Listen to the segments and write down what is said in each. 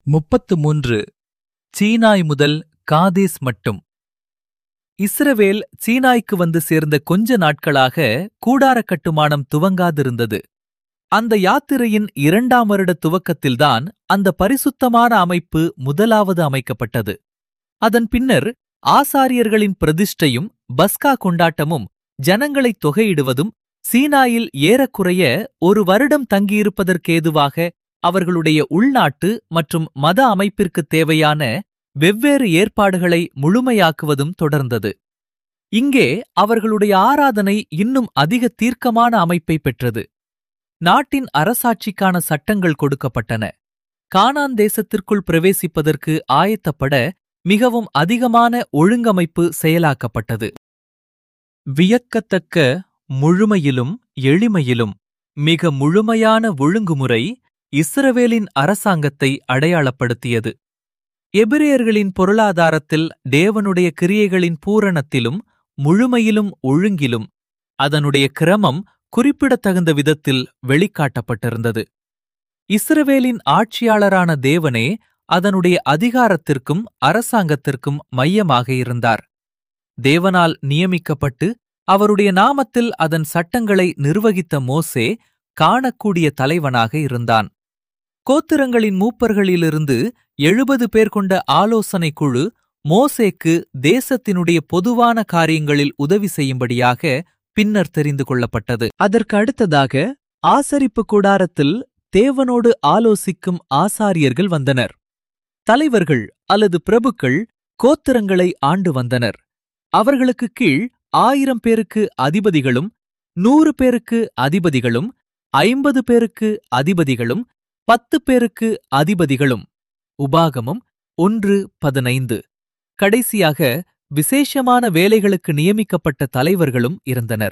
முப்பத்து மூன்று சீனாய் முதல் காதேஸ் மட்டும் இஸ்ரவேல் சீனாய்க்கு வந்து சேர்ந்த கொஞ்ச நாட்களாக கூடார கட்டுமானம் துவங்காதிருந்தது அந்த யாத்திரையின் இரண்டாம் வருட துவக்கத்தில்தான் அந்த பரிசுத்தமான அமைப்பு முதலாவது அமைக்கப்பட்டது அதன் பின்னர் ஆசாரியர்களின் பிரதிஷ்டையும் பஸ்கா கொண்டாட்டமும் ஜனங்களை தொகையிடுவதும் சீனாயில் ஏறக்குறைய ஒரு வருடம் தங்கியிருப்பதற்கேதுவாக அவர்களுடைய உள்நாட்டு மற்றும் மத அமைப்பிற்குத் தேவையான வெவ்வேறு ஏற்பாடுகளை முழுமையாக்குவதும் தொடர்ந்தது இங்கே அவர்களுடைய ஆராதனை இன்னும் அதிக தீர்க்கமான அமைப்பை பெற்றது நாட்டின் அரசாட்சிக்கான சட்டங்கள் கொடுக்கப்பட்டன கானான் தேசத்திற்குள் பிரவேசிப்பதற்கு ஆயத்தப்பட மிகவும் அதிகமான ஒழுங்கமைப்பு செயலாக்கப்பட்டது வியக்கத்தக்க முழுமையிலும் எளிமையிலும் மிக முழுமையான ஒழுங்குமுறை இஸ்ரவேலின் அரசாங்கத்தை அடையாளப்படுத்தியது எபிரேயர்களின் பொருளாதாரத்தில் தேவனுடைய கிரியைகளின் பூரணத்திலும் முழுமையிலும் ஒழுங்கிலும் அதனுடைய கிரமம் குறிப்பிடத்தகுந்த விதத்தில் வெளிக்காட்டப்பட்டிருந்தது இஸ்ரவேலின் ஆட்சியாளரான தேவனே அதனுடைய அதிகாரத்திற்கும் அரசாங்கத்திற்கும் மையமாக இருந்தார் தேவனால் நியமிக்கப்பட்டு அவருடைய நாமத்தில் அதன் சட்டங்களை நிர்வகித்த மோசே காணக்கூடிய தலைவனாக இருந்தான் கோத்திரங்களின் மூப்பர்களிலிருந்து எழுபது பேர் கொண்ட ஆலோசனை குழு மோசேக்கு தேசத்தினுடைய பொதுவான காரியங்களில் உதவி செய்யும்படியாக பின்னர் தெரிந்து கொள்ளப்பட்டது அதற்கு அடுத்ததாக ஆசரிப்பு கூடாரத்தில் தேவனோடு ஆலோசிக்கும் ஆசாரியர்கள் வந்தனர் தலைவர்கள் அல்லது பிரபுக்கள் கோத்திரங்களை ஆண்டு வந்தனர் அவர்களுக்கு கீழ் ஆயிரம் பேருக்கு அதிபதிகளும் நூறு பேருக்கு அதிபதிகளும் ஐம்பது பேருக்கு அதிபதிகளும் பத்து பேருக்கு அதிபதிகளும் உபாகமம் ஒன்று பதினைந்து கடைசியாக விசேஷமான வேலைகளுக்கு நியமிக்கப்பட்ட தலைவர்களும் இருந்தனர்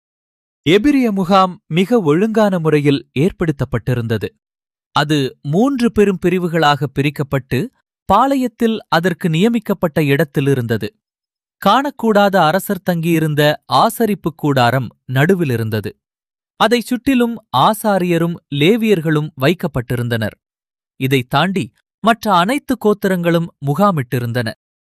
எபிரிய முகாம் மிக ஒழுங்கான முறையில் ஏற்படுத்தப்பட்டிருந்தது அது மூன்று பெரும் பிரிவுகளாக பிரிக்கப்பட்டு பாளையத்தில் அதற்கு நியமிக்கப்பட்ட இடத்தில் இருந்தது காணக்கூடாத அரசர் தங்கியிருந்த ஆசரிப்புக் கூடாரம் நடுவில் இருந்தது அதைச் சுற்றிலும் ஆசாரியரும் லேவியர்களும் வைக்கப்பட்டிருந்தனர் இதைத் தாண்டி மற்ற அனைத்து கோத்திரங்களும் முகாமிட்டிருந்தன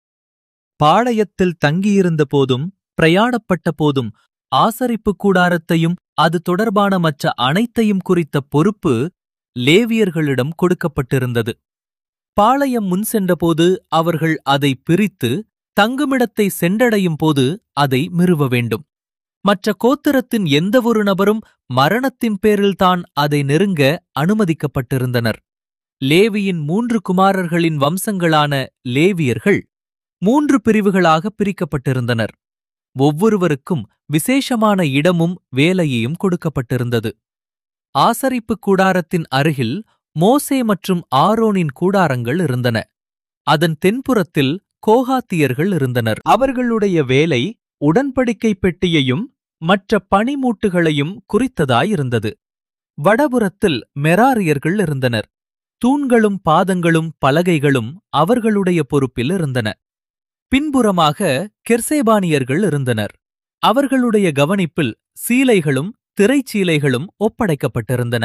பாளையத்தில் தங்கியிருந்த போதும் பிரயாணப்பட்ட போதும் ஆசரிப்புக் கூடாரத்தையும் அது தொடர்பான மற்ற அனைத்தையும் குறித்த பொறுப்பு லேவியர்களிடம் கொடுக்கப்பட்டிருந்தது பாளையம் முன் சென்றபோது அவர்கள் அதை பிரித்து தங்குமிடத்தை சென்றடையும் போது அதை மிருவ வேண்டும் மற்ற கோத்திரத்தின் எந்தவொரு நபரும் மரணத்தின் பேரில்தான் அதை நெருங்க அனுமதிக்கப்பட்டிருந்தனர் லேவியின் மூன்று குமாரர்களின் வம்சங்களான லேவியர்கள் மூன்று பிரிவுகளாக பிரிக்கப்பட்டிருந்தனர் ஒவ்வொருவருக்கும் விசேஷமான இடமும் வேலையையும் கொடுக்கப்பட்டிருந்தது ஆசரிப்புக் கூடாரத்தின் அருகில் மோசே மற்றும் ஆரோனின் கூடாரங்கள் இருந்தன அதன் தென்புறத்தில் கோகாத்தியர்கள் இருந்தனர் அவர்களுடைய வேலை உடன்படிக்கை பெட்டியையும் மற்ற பனிமூட்டுகளையும் குறித்ததாயிருந்தது வடபுறத்தில் மெராரியர்கள் இருந்தனர் தூண்களும் பாதங்களும் பலகைகளும் அவர்களுடைய பொறுப்பில் இருந்தன பின்புறமாக கெர்சேபானியர்கள் இருந்தனர் அவர்களுடைய கவனிப்பில் சீலைகளும் திரைச்சீலைகளும் ஒப்படைக்கப்பட்டிருந்தன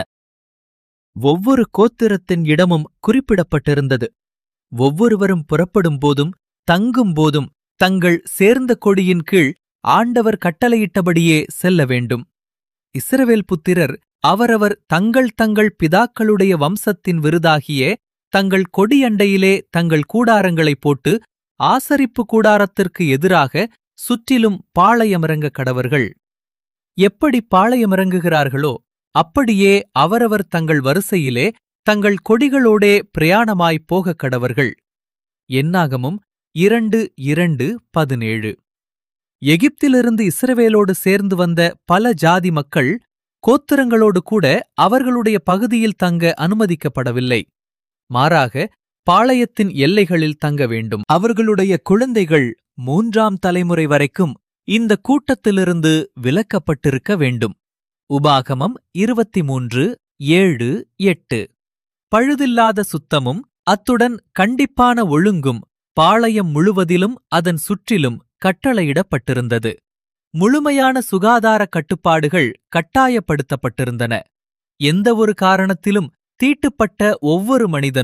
ஒவ்வொரு கோத்திரத்தின் இடமும் குறிப்பிடப்பட்டிருந்தது ஒவ்வொருவரும் புறப்படும் போதும் தங்கும் போதும் தங்கள் சேர்ந்த கொடியின் கீழ் ஆண்டவர் கட்டளையிட்டபடியே செல்ல வேண்டும் இஸ்ரவேல் புத்திரர் அவரவர் தங்கள் தங்கள் பிதாக்களுடைய வம்சத்தின் விருதாகிய தங்கள் கொடியண்டையிலே தங்கள் கூடாரங்களைப் போட்டு ஆசரிப்பு கூடாரத்திற்கு எதிராக சுற்றிலும் பாளையமிறங்க கடவர்கள் எப்படி பாளையமிறங்குகிறார்களோ அப்படியே அவரவர் தங்கள் வரிசையிலே தங்கள் கொடிகளோடே பிரயாணமாய்ப் போகக் கடவர்கள் என்னாகமும் இரண்டு இரண்டு பதினேழு எகிப்திலிருந்து இஸ்ரவேலோடு சேர்ந்து வந்த பல ஜாதி மக்கள் கோத்திரங்களோடு கூட அவர்களுடைய பகுதியில் தங்க அனுமதிக்கப்படவில்லை மாறாக பாளையத்தின் எல்லைகளில் தங்க வேண்டும் அவர்களுடைய குழந்தைகள் மூன்றாம் தலைமுறை வரைக்கும் இந்த கூட்டத்திலிருந்து விலக்கப்பட்டிருக்க வேண்டும் உபாகமம் இருபத்தி மூன்று ஏழு எட்டு பழுதில்லாத சுத்தமும் அத்துடன் கண்டிப்பான ஒழுங்கும் பாளையம் முழுவதிலும் அதன் சுற்றிலும் கட்டளையிடப்பட்டிருந்தது முழுமையான சுகாதார கட்டுப்பாடுகள் கட்டாயப்படுத்தப்பட்டிருந்தன எந்தவொரு காரணத்திலும் தீட்டுப்பட்ட ஒவ்வொரு மனிதனும்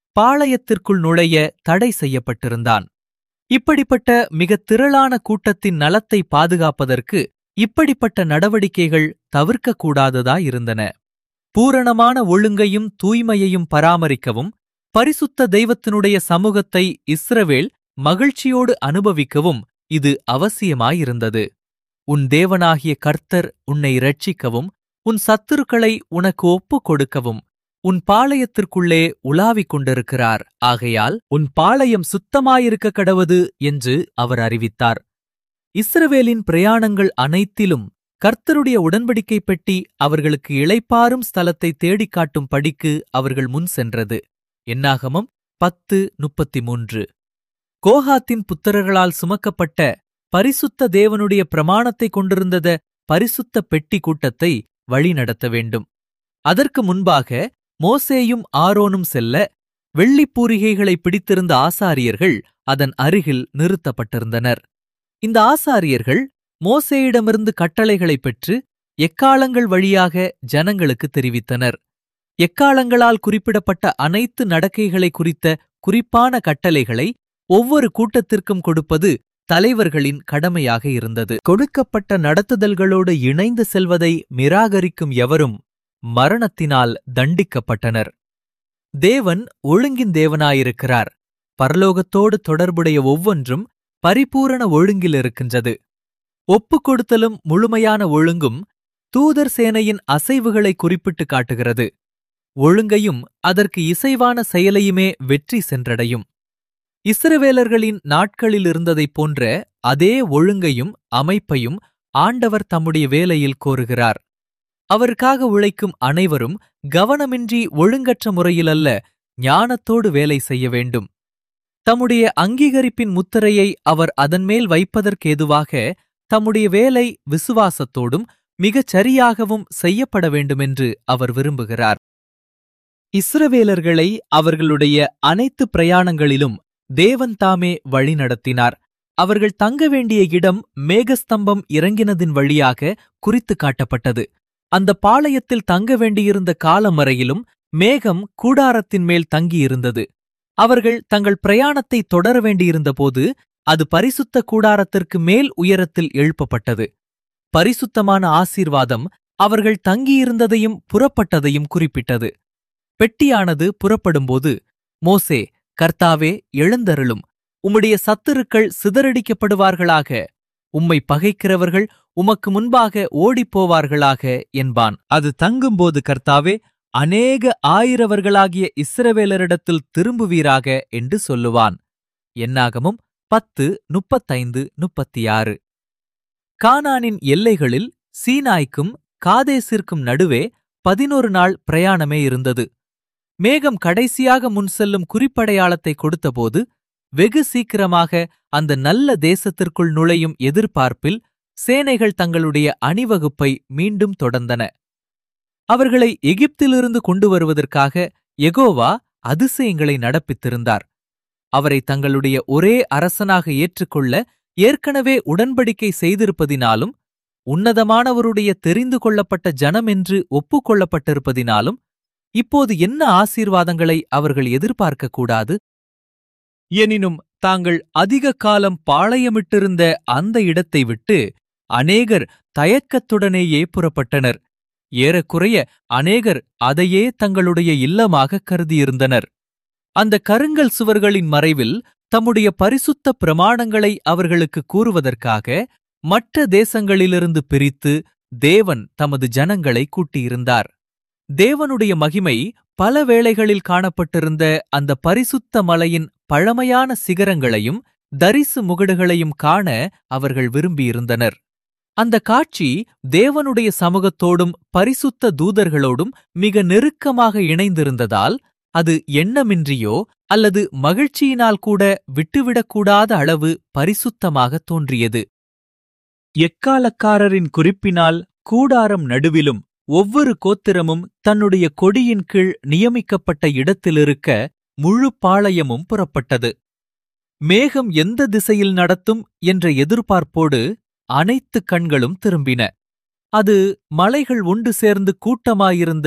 பாளையத்திற்குள் நுழைய தடை செய்யப்பட்டிருந்தான் இப்படிப்பட்ட மிக திரளான கூட்டத்தின் நலத்தை பாதுகாப்பதற்கு இப்படிப்பட்ட நடவடிக்கைகள் தவிர்க்கக்கூடாததாயிருந்தன பூரணமான ஒழுங்கையும் தூய்மையையும் பராமரிக்கவும் பரிசுத்த தெய்வத்தினுடைய சமூகத்தை இஸ்ரவேல் மகிழ்ச்சியோடு அனுபவிக்கவும் இது அவசியமாயிருந்தது உன் தேவனாகிய கர்த்தர் உன்னை இரட்சிக்கவும் உன் சத்துருக்களை உனக்கு ஒப்புக் கொடுக்கவும் உன் பாளையத்திற்குள்ளே உலாவிக் கொண்டிருக்கிறார் ஆகையால் உன் பாளையம் சுத்தமாயிருக்க கடவது என்று அவர் அறிவித்தார் இஸ்ரவேலின் பிரயாணங்கள் அனைத்திலும் கர்த்தருடைய உடன்படிக்கை பெட்டி அவர்களுக்கு இளைப்பாறும் ஸ்தலத்தை தேடிக் காட்டும் படிக்கு அவர்கள் முன் சென்றது என்னாகமம் பத்து முப்பத்தி மூன்று கோஹாத்தின் புத்திரர்களால் சுமக்கப்பட்ட பரிசுத்த தேவனுடைய பிரமாணத்தை கொண்டிருந்தத பரிசுத்த பெட்டி கூட்டத்தை வழிநடத்த வேண்டும் அதற்கு முன்பாக மோசேயும் ஆரோனும் செல்ல வெள்ளிப்பூரிகைகளை பிடித்திருந்த ஆசாரியர்கள் அதன் அருகில் நிறுத்தப்பட்டிருந்தனர் இந்த ஆசாரியர்கள் மோசேயிடமிருந்து கட்டளைகளைப் பெற்று எக்காலங்கள் வழியாக ஜனங்களுக்கு தெரிவித்தனர் எக்காலங்களால் குறிப்பிடப்பட்ட அனைத்து நடக்கைகளை குறித்த குறிப்பான கட்டளைகளை ஒவ்வொரு கூட்டத்திற்கும் கொடுப்பது தலைவர்களின் கடமையாக இருந்தது கொடுக்கப்பட்ட நடத்துதல்களோடு இணைந்து செல்வதை நிராகரிக்கும் எவரும் மரணத்தினால் தண்டிக்கப்பட்டனர் தேவன் ஒழுங்கின் தேவனாயிருக்கிறார் பரலோகத்தோடு தொடர்புடைய ஒவ்வொன்றும் பரிபூரண ஒழுங்கில் இருக்கின்றது ஒப்புக் கொடுத்தலும் முழுமையான ஒழுங்கும் தூதர் சேனையின் அசைவுகளை குறிப்பிட்டு காட்டுகிறது ஒழுங்கையும் அதற்கு இசைவான செயலையுமே வெற்றி சென்றடையும் இஸ்ரவேலர்களின் நாட்களில் இருந்ததைப் போன்ற அதே ஒழுங்கையும் அமைப்பையும் ஆண்டவர் தம்முடைய வேலையில் கோருகிறார் அவருக்காக உழைக்கும் அனைவரும் கவனமின்றி ஒழுங்கற்ற முறையிலல்ல ஞானத்தோடு வேலை செய்ய வேண்டும் தம்முடைய அங்கீகரிப்பின் முத்திரையை அவர் அதன்மேல் வைப்பதற்கேதுவாக தம்முடைய வேலை விசுவாசத்தோடும் மிகச் சரியாகவும் செய்யப்பட வேண்டுமென்று அவர் விரும்புகிறார் இஸ்ரவேலர்களை அவர்களுடைய அனைத்து பிரயாணங்களிலும் தேவன் தாமே வழிநடத்தினார் அவர்கள் தங்க வேண்டிய இடம் மேகஸ்தம்பம் இறங்கினதின் வழியாக குறித்து காட்டப்பட்டது அந்த பாளையத்தில் தங்க வேண்டியிருந்த காலம் வரையிலும் மேகம் கூடாரத்தின் மேல் தங்கியிருந்தது அவர்கள் தங்கள் பிரயாணத்தை தொடர வேண்டியிருந்தபோது அது பரிசுத்த கூடாரத்திற்கு மேல் உயரத்தில் எழுப்பப்பட்டது பரிசுத்தமான ஆசீர்வாதம் அவர்கள் தங்கியிருந்ததையும் புறப்பட்டதையும் குறிப்பிட்டது பெட்டியானது புறப்படும்போது மோசே கர்த்தாவே எழுந்தருளும் உம்முடைய சத்துருக்கள் சிதறடிக்கப்படுவார்களாக உம்மை பகைக்கிறவர்கள் உமக்கு முன்பாக ஓடிப்போவார்களாக என்பான் அது தங்கும்போது கர்த்தாவே அநேக ஆயிரவர்களாகிய இஸ்ரவேலரிடத்தில் திரும்புவீராக என்று சொல்லுவான் என்னாகமும் பத்து முப்பத்தைந்து முப்பத்தி ஆறு கானானின் எல்லைகளில் சீனாய்க்கும் காதேசிற்கும் நடுவே பதினொரு நாள் பிரயாணமே இருந்தது மேகம் கடைசியாக முன் செல்லும் குறிப்படையாளத்தை கொடுத்தபோது வெகு சீக்கிரமாக அந்த நல்ல தேசத்திற்குள் நுழையும் எதிர்பார்ப்பில் சேனைகள் தங்களுடைய அணிவகுப்பை மீண்டும் தொடர்ந்தன அவர்களை எகிப்திலிருந்து கொண்டு வருவதற்காக எகோவா அதிசயங்களை நடப்பித்திருந்தார் அவரை தங்களுடைய ஒரே அரசனாக ஏற்றுக்கொள்ள ஏற்கனவே உடன்படிக்கை செய்திருப்பதினாலும் உன்னதமானவருடைய தெரிந்து கொள்ளப்பட்ட ஜனம் என்று ஒப்புக்கொள்ளப்பட்டிருப்பதினாலும் இப்போது என்ன ஆசீர்வாதங்களை அவர்கள் எதிர்பார்க்கக்கூடாது எனினும் தாங்கள் அதிக காலம் பாளையமிட்டிருந்த அந்த இடத்தை விட்டு அநேகர் தயக்கத்துடனேயே புறப்பட்டனர் ஏறக்குறைய அநேகர் அதையே தங்களுடைய இல்லமாக கருதியிருந்தனர் அந்த கருங்கல் சுவர்களின் மறைவில் தம்முடைய பரிசுத்த பிரமாணங்களை அவர்களுக்கு கூறுவதற்காக மற்ற தேசங்களிலிருந்து பிரித்து தேவன் தமது ஜனங்களை கூட்டியிருந்தார் தேவனுடைய மகிமை பல வேளைகளில் காணப்பட்டிருந்த அந்த பரிசுத்த மலையின் பழமையான சிகரங்களையும் தரிசு முகடுகளையும் காண அவர்கள் விரும்பியிருந்தனர் அந்த காட்சி தேவனுடைய சமூகத்தோடும் பரிசுத்த தூதர்களோடும் மிக நெருக்கமாக இணைந்திருந்ததால் அது எண்ணமின்றியோ அல்லது மகிழ்ச்சியினால் கூட விட்டுவிடக்கூடாத அளவு பரிசுத்தமாக தோன்றியது எக்காலக்காரரின் குறிப்பினால் கூடாரம் நடுவிலும் ஒவ்வொரு கோத்திரமும் தன்னுடைய கொடியின் கீழ் நியமிக்கப்பட்ட இடத்திலிருக்க முழு பாளையமும் புறப்பட்டது மேகம் எந்த திசையில் நடத்தும் என்ற எதிர்பார்ப்போடு அனைத்து கண்களும் திரும்பின அது மலைகள் ஒன்று சேர்ந்து கூட்டமாயிருந்த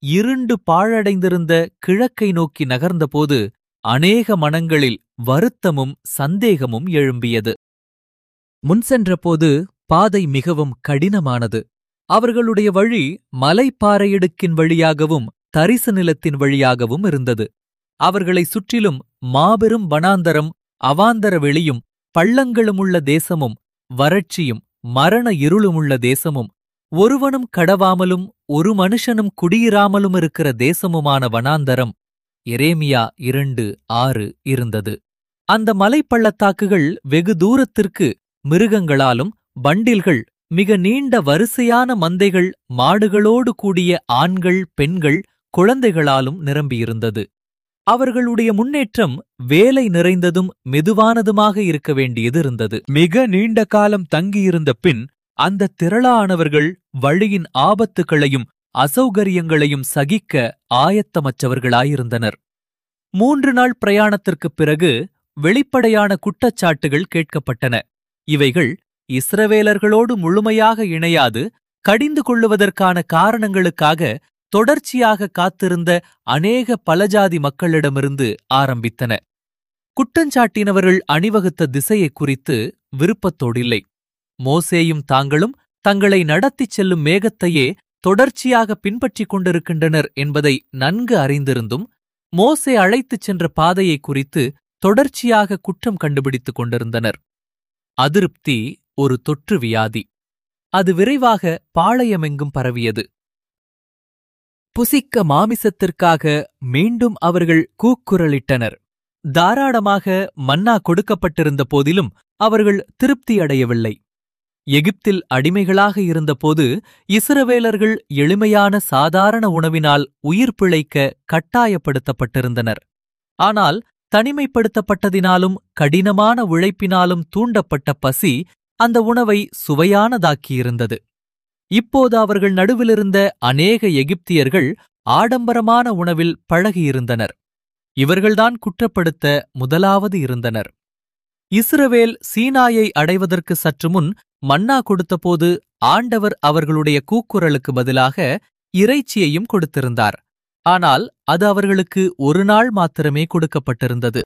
இருண்டு பாழடைந்திருந்த கிழக்கை நோக்கி நகர்ந்தபோது அநேக மனங்களில் வருத்தமும் சந்தேகமும் எழும்பியது முன் சென்றபோது பாதை மிகவும் கடினமானது அவர்களுடைய வழி மலைப்பாறையிடுக்கின் வழியாகவும் தரிசு நிலத்தின் வழியாகவும் இருந்தது அவர்களைச் சுற்றிலும் மாபெரும் வனாந்தரம் அவாந்தர வெளியும் பள்ளங்களுமுள்ள தேசமும் வறட்சியும் மரண இருளுமுள்ள தேசமும் ஒருவனும் கடவாமலும் ஒரு மனுஷனும் குடியிராமலும் இருக்கிற தேசமுமான வனாந்தரம் எரேமியா இரண்டு ஆறு இருந்தது அந்த மலைப்பள்ளத்தாக்குகள் வெகு தூரத்திற்கு மிருகங்களாலும் பண்டில்கள் மிக நீண்ட வரிசையான மந்தைகள் மாடுகளோடு கூடிய ஆண்கள் பெண்கள் குழந்தைகளாலும் நிரம்பியிருந்தது அவர்களுடைய முன்னேற்றம் வேலை நிறைந்ததும் மெதுவானதுமாக இருக்க வேண்டியது இருந்தது மிக நீண்ட காலம் தங்கியிருந்த பின் அந்த திரளானவர்கள் வழியின் ஆபத்துகளையும் அசௌகரியங்களையும் சகிக்க ஆயத்தமற்றவர்களாயிருந்தனர் மூன்று நாள் பிரயாணத்திற்குப் பிறகு வெளிப்படையான குற்றச்சாட்டுகள் கேட்கப்பட்டன இவைகள் இஸ்ரவேலர்களோடு முழுமையாக இணையாது கடிந்து கொள்ளுவதற்கான காரணங்களுக்காக தொடர்ச்சியாக காத்திருந்த அநேக பலஜாதி மக்களிடமிருந்து ஆரம்பித்தன குற்றஞ்சாட்டினவர்கள் அணிவகுத்த திசையைக் குறித்து விருப்பத்தோடில்லை மோசேயும் தாங்களும் தங்களை நடத்திச் செல்லும் மேகத்தையே தொடர்ச்சியாக பின்பற்றிக் கொண்டிருக்கின்றனர் என்பதை நன்கு அறிந்திருந்தும் மோசே அழைத்துச் சென்ற பாதையை குறித்து தொடர்ச்சியாக குற்றம் கண்டுபிடித்துக் கொண்டிருந்தனர் அதிருப்தி ஒரு தொற்று வியாதி அது விரைவாக பாளையமெங்கும் பரவியது புசிக்க மாமிசத்திற்காக மீண்டும் அவர்கள் கூக்குரலிட்டனர் தாராளமாக மன்னா கொடுக்கப்பட்டிருந்த போதிலும் அவர்கள் திருப்தியடையவில்லை எகிப்தில் அடிமைகளாக இருந்தபோது இஸ்ரவேலர்கள் எளிமையான சாதாரண உணவினால் உயிர் பிழைக்க கட்டாயப்படுத்தப்பட்டிருந்தனர் ஆனால் தனிமைப்படுத்தப்பட்டதினாலும் கடினமான உழைப்பினாலும் தூண்டப்பட்ட பசி அந்த உணவை சுவையானதாக்கியிருந்தது இப்போது அவர்கள் நடுவிலிருந்த அநேக எகிப்தியர்கள் ஆடம்பரமான உணவில் பழகியிருந்தனர் இவர்கள்தான் குற்றப்படுத்த முதலாவது இருந்தனர் இஸ்ரவேல் சீனாயை அடைவதற்கு சற்று முன் மன்னா கொடுத்தபோது ஆண்டவர் அவர்களுடைய கூக்குரலுக்கு பதிலாக இறைச்சியையும் கொடுத்திருந்தார் ஆனால் அது அவர்களுக்கு ஒரு நாள் மாத்திரமே கொடுக்கப்பட்டிருந்தது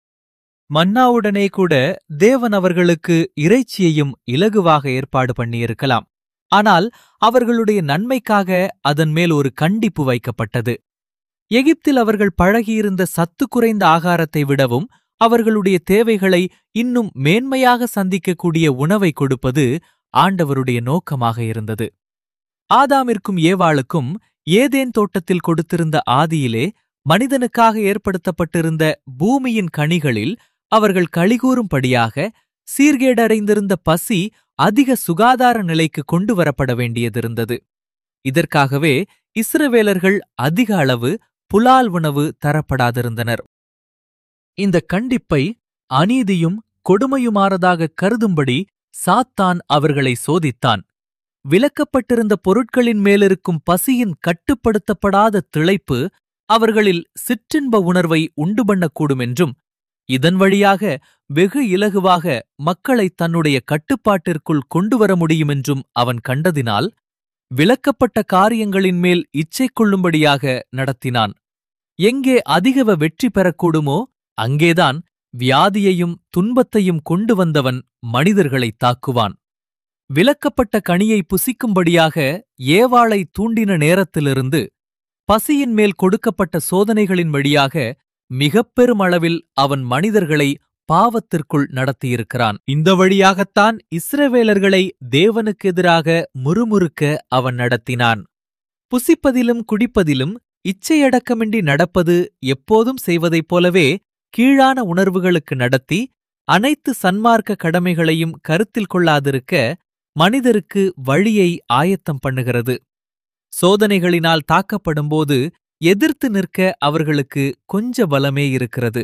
மன்னாவுடனே கூட தேவன் அவர்களுக்கு இறைச்சியையும் இலகுவாக ஏற்பாடு பண்ணியிருக்கலாம் ஆனால் அவர்களுடைய நன்மைக்காக அதன் மேல் ஒரு கண்டிப்பு வைக்கப்பட்டது எகிப்தில் அவர்கள் பழகியிருந்த சத்து குறைந்த ஆகாரத்தை விடவும் அவர்களுடைய தேவைகளை இன்னும் மேன்மையாக சந்திக்கக்கூடிய உணவை கொடுப்பது ஆண்டவருடைய நோக்கமாக இருந்தது ஆதாமிற்கும் ஏவாளுக்கும் ஏதேன் தோட்டத்தில் கொடுத்திருந்த ஆதியிலே மனிதனுக்காக ஏற்படுத்தப்பட்டிருந்த பூமியின் கனிகளில் அவர்கள் களிகூறும்படியாக சீர்கேடடைந்திருந்த பசி அதிக சுகாதார நிலைக்கு கொண்டு வரப்பட வேண்டியதிருந்தது இதற்காகவே இஸ்ரவேலர்கள் அதிக அளவு புலால் உணவு தரப்படாதிருந்தனர் இந்த கண்டிப்பை அநீதியும் கொடுமையுமாறதாக கருதும்படி சாத்தான் அவர்களை சோதித்தான் விலக்கப்பட்டிருந்த பொருட்களின் மேலிருக்கும் பசியின் கட்டுப்படுத்தப்படாத திளைப்பு அவர்களில் சிற்றின்ப உணர்வை உண்டு பண்ணக்கூடும் என்றும் இதன் வழியாக வெகு இலகுவாக மக்களை தன்னுடைய கட்டுப்பாட்டிற்குள் கொண்டு வர முடியுமென்றும் அவன் கண்டதினால் விலக்கப்பட்ட காரியங்களின் மேல் இச்சை கொள்ளும்படியாக நடத்தினான் எங்கே அதிகவ வெற்றி பெறக்கூடுமோ அங்கேதான் வியாதியையும் துன்பத்தையும் கொண்டு வந்தவன் மனிதர்களைத் தாக்குவான் விலக்கப்பட்ட கனியை புசிக்கும்படியாக ஏவாளை தூண்டின நேரத்திலிருந்து பசியின் மேல் கொடுக்கப்பட்ட சோதனைகளின் வழியாக மிகப் பெருமளவில் அவன் மனிதர்களை பாவத்திற்குள் நடத்தியிருக்கிறான் இந்த வழியாகத்தான் இஸ்ரவேலர்களை தேவனுக்கு எதிராக முறுமுறுக்க அவன் நடத்தினான் புசிப்பதிலும் குடிப்பதிலும் இச்சையடக்கமின்றி நடப்பது எப்போதும் செய்வதைப் போலவே கீழான உணர்வுகளுக்கு நடத்தி அனைத்து சன்மார்க்க கடமைகளையும் கருத்தில் கொள்ளாதிருக்க மனிதருக்கு வழியை ஆயத்தம் பண்ணுகிறது சோதனைகளினால் தாக்கப்படும்போது எதிர்த்து நிற்க அவர்களுக்கு கொஞ்ச பலமே இருக்கிறது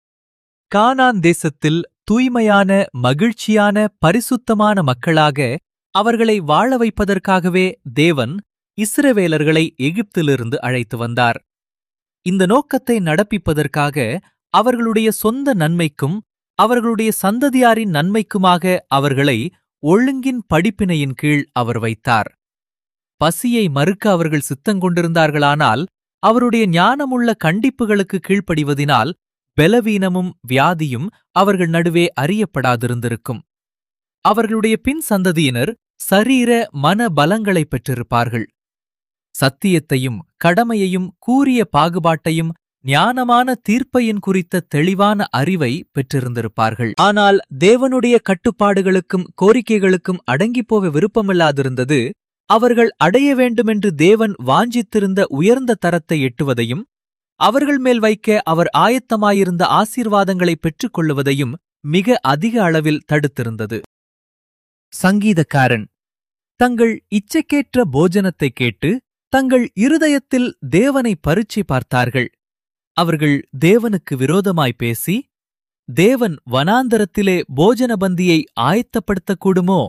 கானான் தேசத்தில் தூய்மையான மகிழ்ச்சியான பரிசுத்தமான மக்களாக அவர்களை வாழ வைப்பதற்காகவே தேவன் இஸ்ரவேலர்களை எகிப்திலிருந்து அழைத்து வந்தார் இந்த நோக்கத்தை நடப்பிப்பதற்காக அவர்களுடைய சொந்த நன்மைக்கும் அவர்களுடைய சந்ததியாரின் நன்மைக்குமாக அவர்களை ஒழுங்கின் படிப்பினையின் கீழ் அவர் வைத்தார் பசியை மறுக்க அவர்கள் சித்தங்கொண்டிருந்தார்களானால் அவருடைய ஞானமுள்ள கண்டிப்புகளுக்கு கீழ்ப்படிவதினால் பலவீனமும் வியாதியும் அவர்கள் நடுவே அறியப்படாதிருந்திருக்கும் அவர்களுடைய பின் சந்ததியினர் சரீர மன பலங்களைப் பெற்றிருப்பார்கள் சத்தியத்தையும் கடமையையும் கூரிய பாகுபாட்டையும் ஞானமான தீர்ப்பையின் குறித்த தெளிவான அறிவை பெற்றிருந்திருப்பார்கள் ஆனால் தேவனுடைய கட்டுப்பாடுகளுக்கும் கோரிக்கைகளுக்கும் அடங்கிப்போக விருப்பமில்லாதிருந்தது அவர்கள் அடைய வேண்டுமென்று தேவன் வாஞ்சித்திருந்த உயர்ந்த தரத்தை எட்டுவதையும் அவர்கள் மேல் வைக்க அவர் ஆயத்தமாயிருந்த ஆசீர்வாதங்களை பெற்றுக் கொள்ளுவதையும் மிக அதிக அளவில் தடுத்திருந்தது சங்கீதக்காரன் தங்கள் இச்சைக்கேற்ற போஜனத்தைக் கேட்டு தங்கள் இருதயத்தில் தேவனை பரீட்சை பார்த்தார்கள் அவர்கள் தேவனுக்கு விரோதமாய் பேசி தேவன் வனாந்தரத்திலே போஜன பந்தியை ஆயத்தப்படுத்தக்கூடுமோ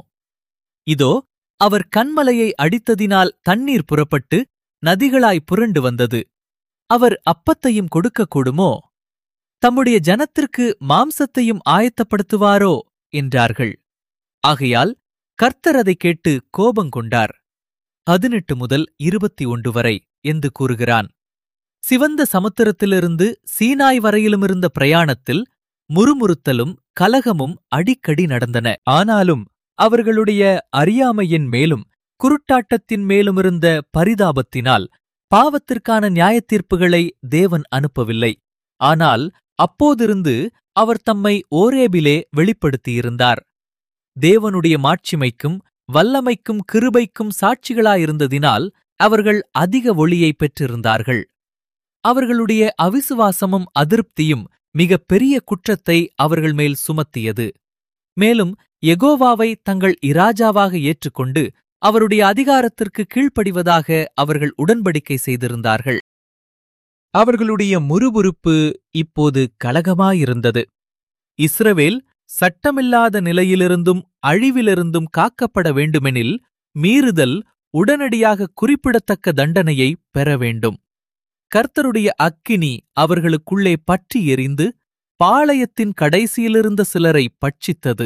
இதோ அவர் கண்மலையை அடித்ததினால் தண்ணீர் புறப்பட்டு நதிகளாய் புரண்டு வந்தது அவர் அப்பத்தையும் கொடுக்கக்கூடுமோ தம்முடைய ஜனத்திற்கு மாம்சத்தையும் ஆயத்தப்படுத்துவாரோ என்றார்கள் ஆகையால் கர்த்தர் அதைக் கேட்டு கோபங்கொண்டார் பதினெட்டு முதல் இருபத்தி ஒன்று வரை என்று கூறுகிறான் சிவந்த சமுத்திரத்திலிருந்து சீனாய் வரையிலுமிருந்த பிரயாணத்தில் முறுமுறுத்தலும் கலகமும் அடிக்கடி நடந்தன ஆனாலும் அவர்களுடைய அறியாமையின் மேலும் குருட்டாட்டத்தின் மேலுமிருந்த பரிதாபத்தினால் பாவத்திற்கான நியாயத்தீர்ப்புகளை தேவன் அனுப்பவில்லை ஆனால் அப்போதிருந்து அவர் தம்மை ஓரேபிலே வெளிப்படுத்தியிருந்தார் தேவனுடைய மாட்சிமைக்கும் வல்லமைக்கும் கிருபைக்கும் சாட்சிகளாயிருந்ததினால் அவர்கள் அதிக ஒளியை பெற்றிருந்தார்கள் அவர்களுடைய அவிசுவாசமும் அதிருப்தியும் மிக பெரிய குற்றத்தை அவர்கள் மேல் சுமத்தியது மேலும் எகோவாவை தங்கள் இராஜாவாக ஏற்றுக்கொண்டு அவருடைய அதிகாரத்திற்கு கீழ்ப்படிவதாக அவர்கள் உடன்படிக்கை செய்திருந்தார்கள் அவர்களுடைய முறுமுறுப்பு இப்போது கலகமாயிருந்தது இஸ்ரவேல் சட்டமில்லாத நிலையிலிருந்தும் அழிவிலிருந்தும் காக்கப்பட வேண்டுமெனில் மீறுதல் உடனடியாக குறிப்பிடத்தக்க தண்டனையை பெற வேண்டும் கர்த்தருடைய அக்கினி அவர்களுக்குள்ளே பற்றி எரிந்து பாளையத்தின் கடைசியிலிருந்த சிலரை பட்சித்தது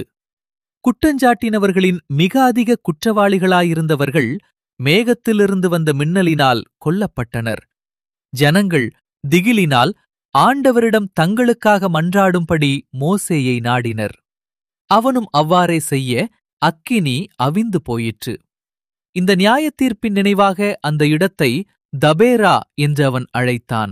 குற்றஞ்சாட்டினவர்களின் மிக அதிக குற்றவாளிகளாயிருந்தவர்கள் மேகத்திலிருந்து வந்த மின்னலினால் கொல்லப்பட்டனர் ஜனங்கள் திகிலினால் ஆண்டவரிடம் தங்களுக்காக மன்றாடும்படி மோசேயை நாடினர் அவனும் அவ்வாறே செய்ய அக்கினி அவிந்து போயிற்று இந்த நியாயத்தீர்ப்பின் நினைவாக அந்த இடத்தை தபேரா என்று அவன் அழைத்தான்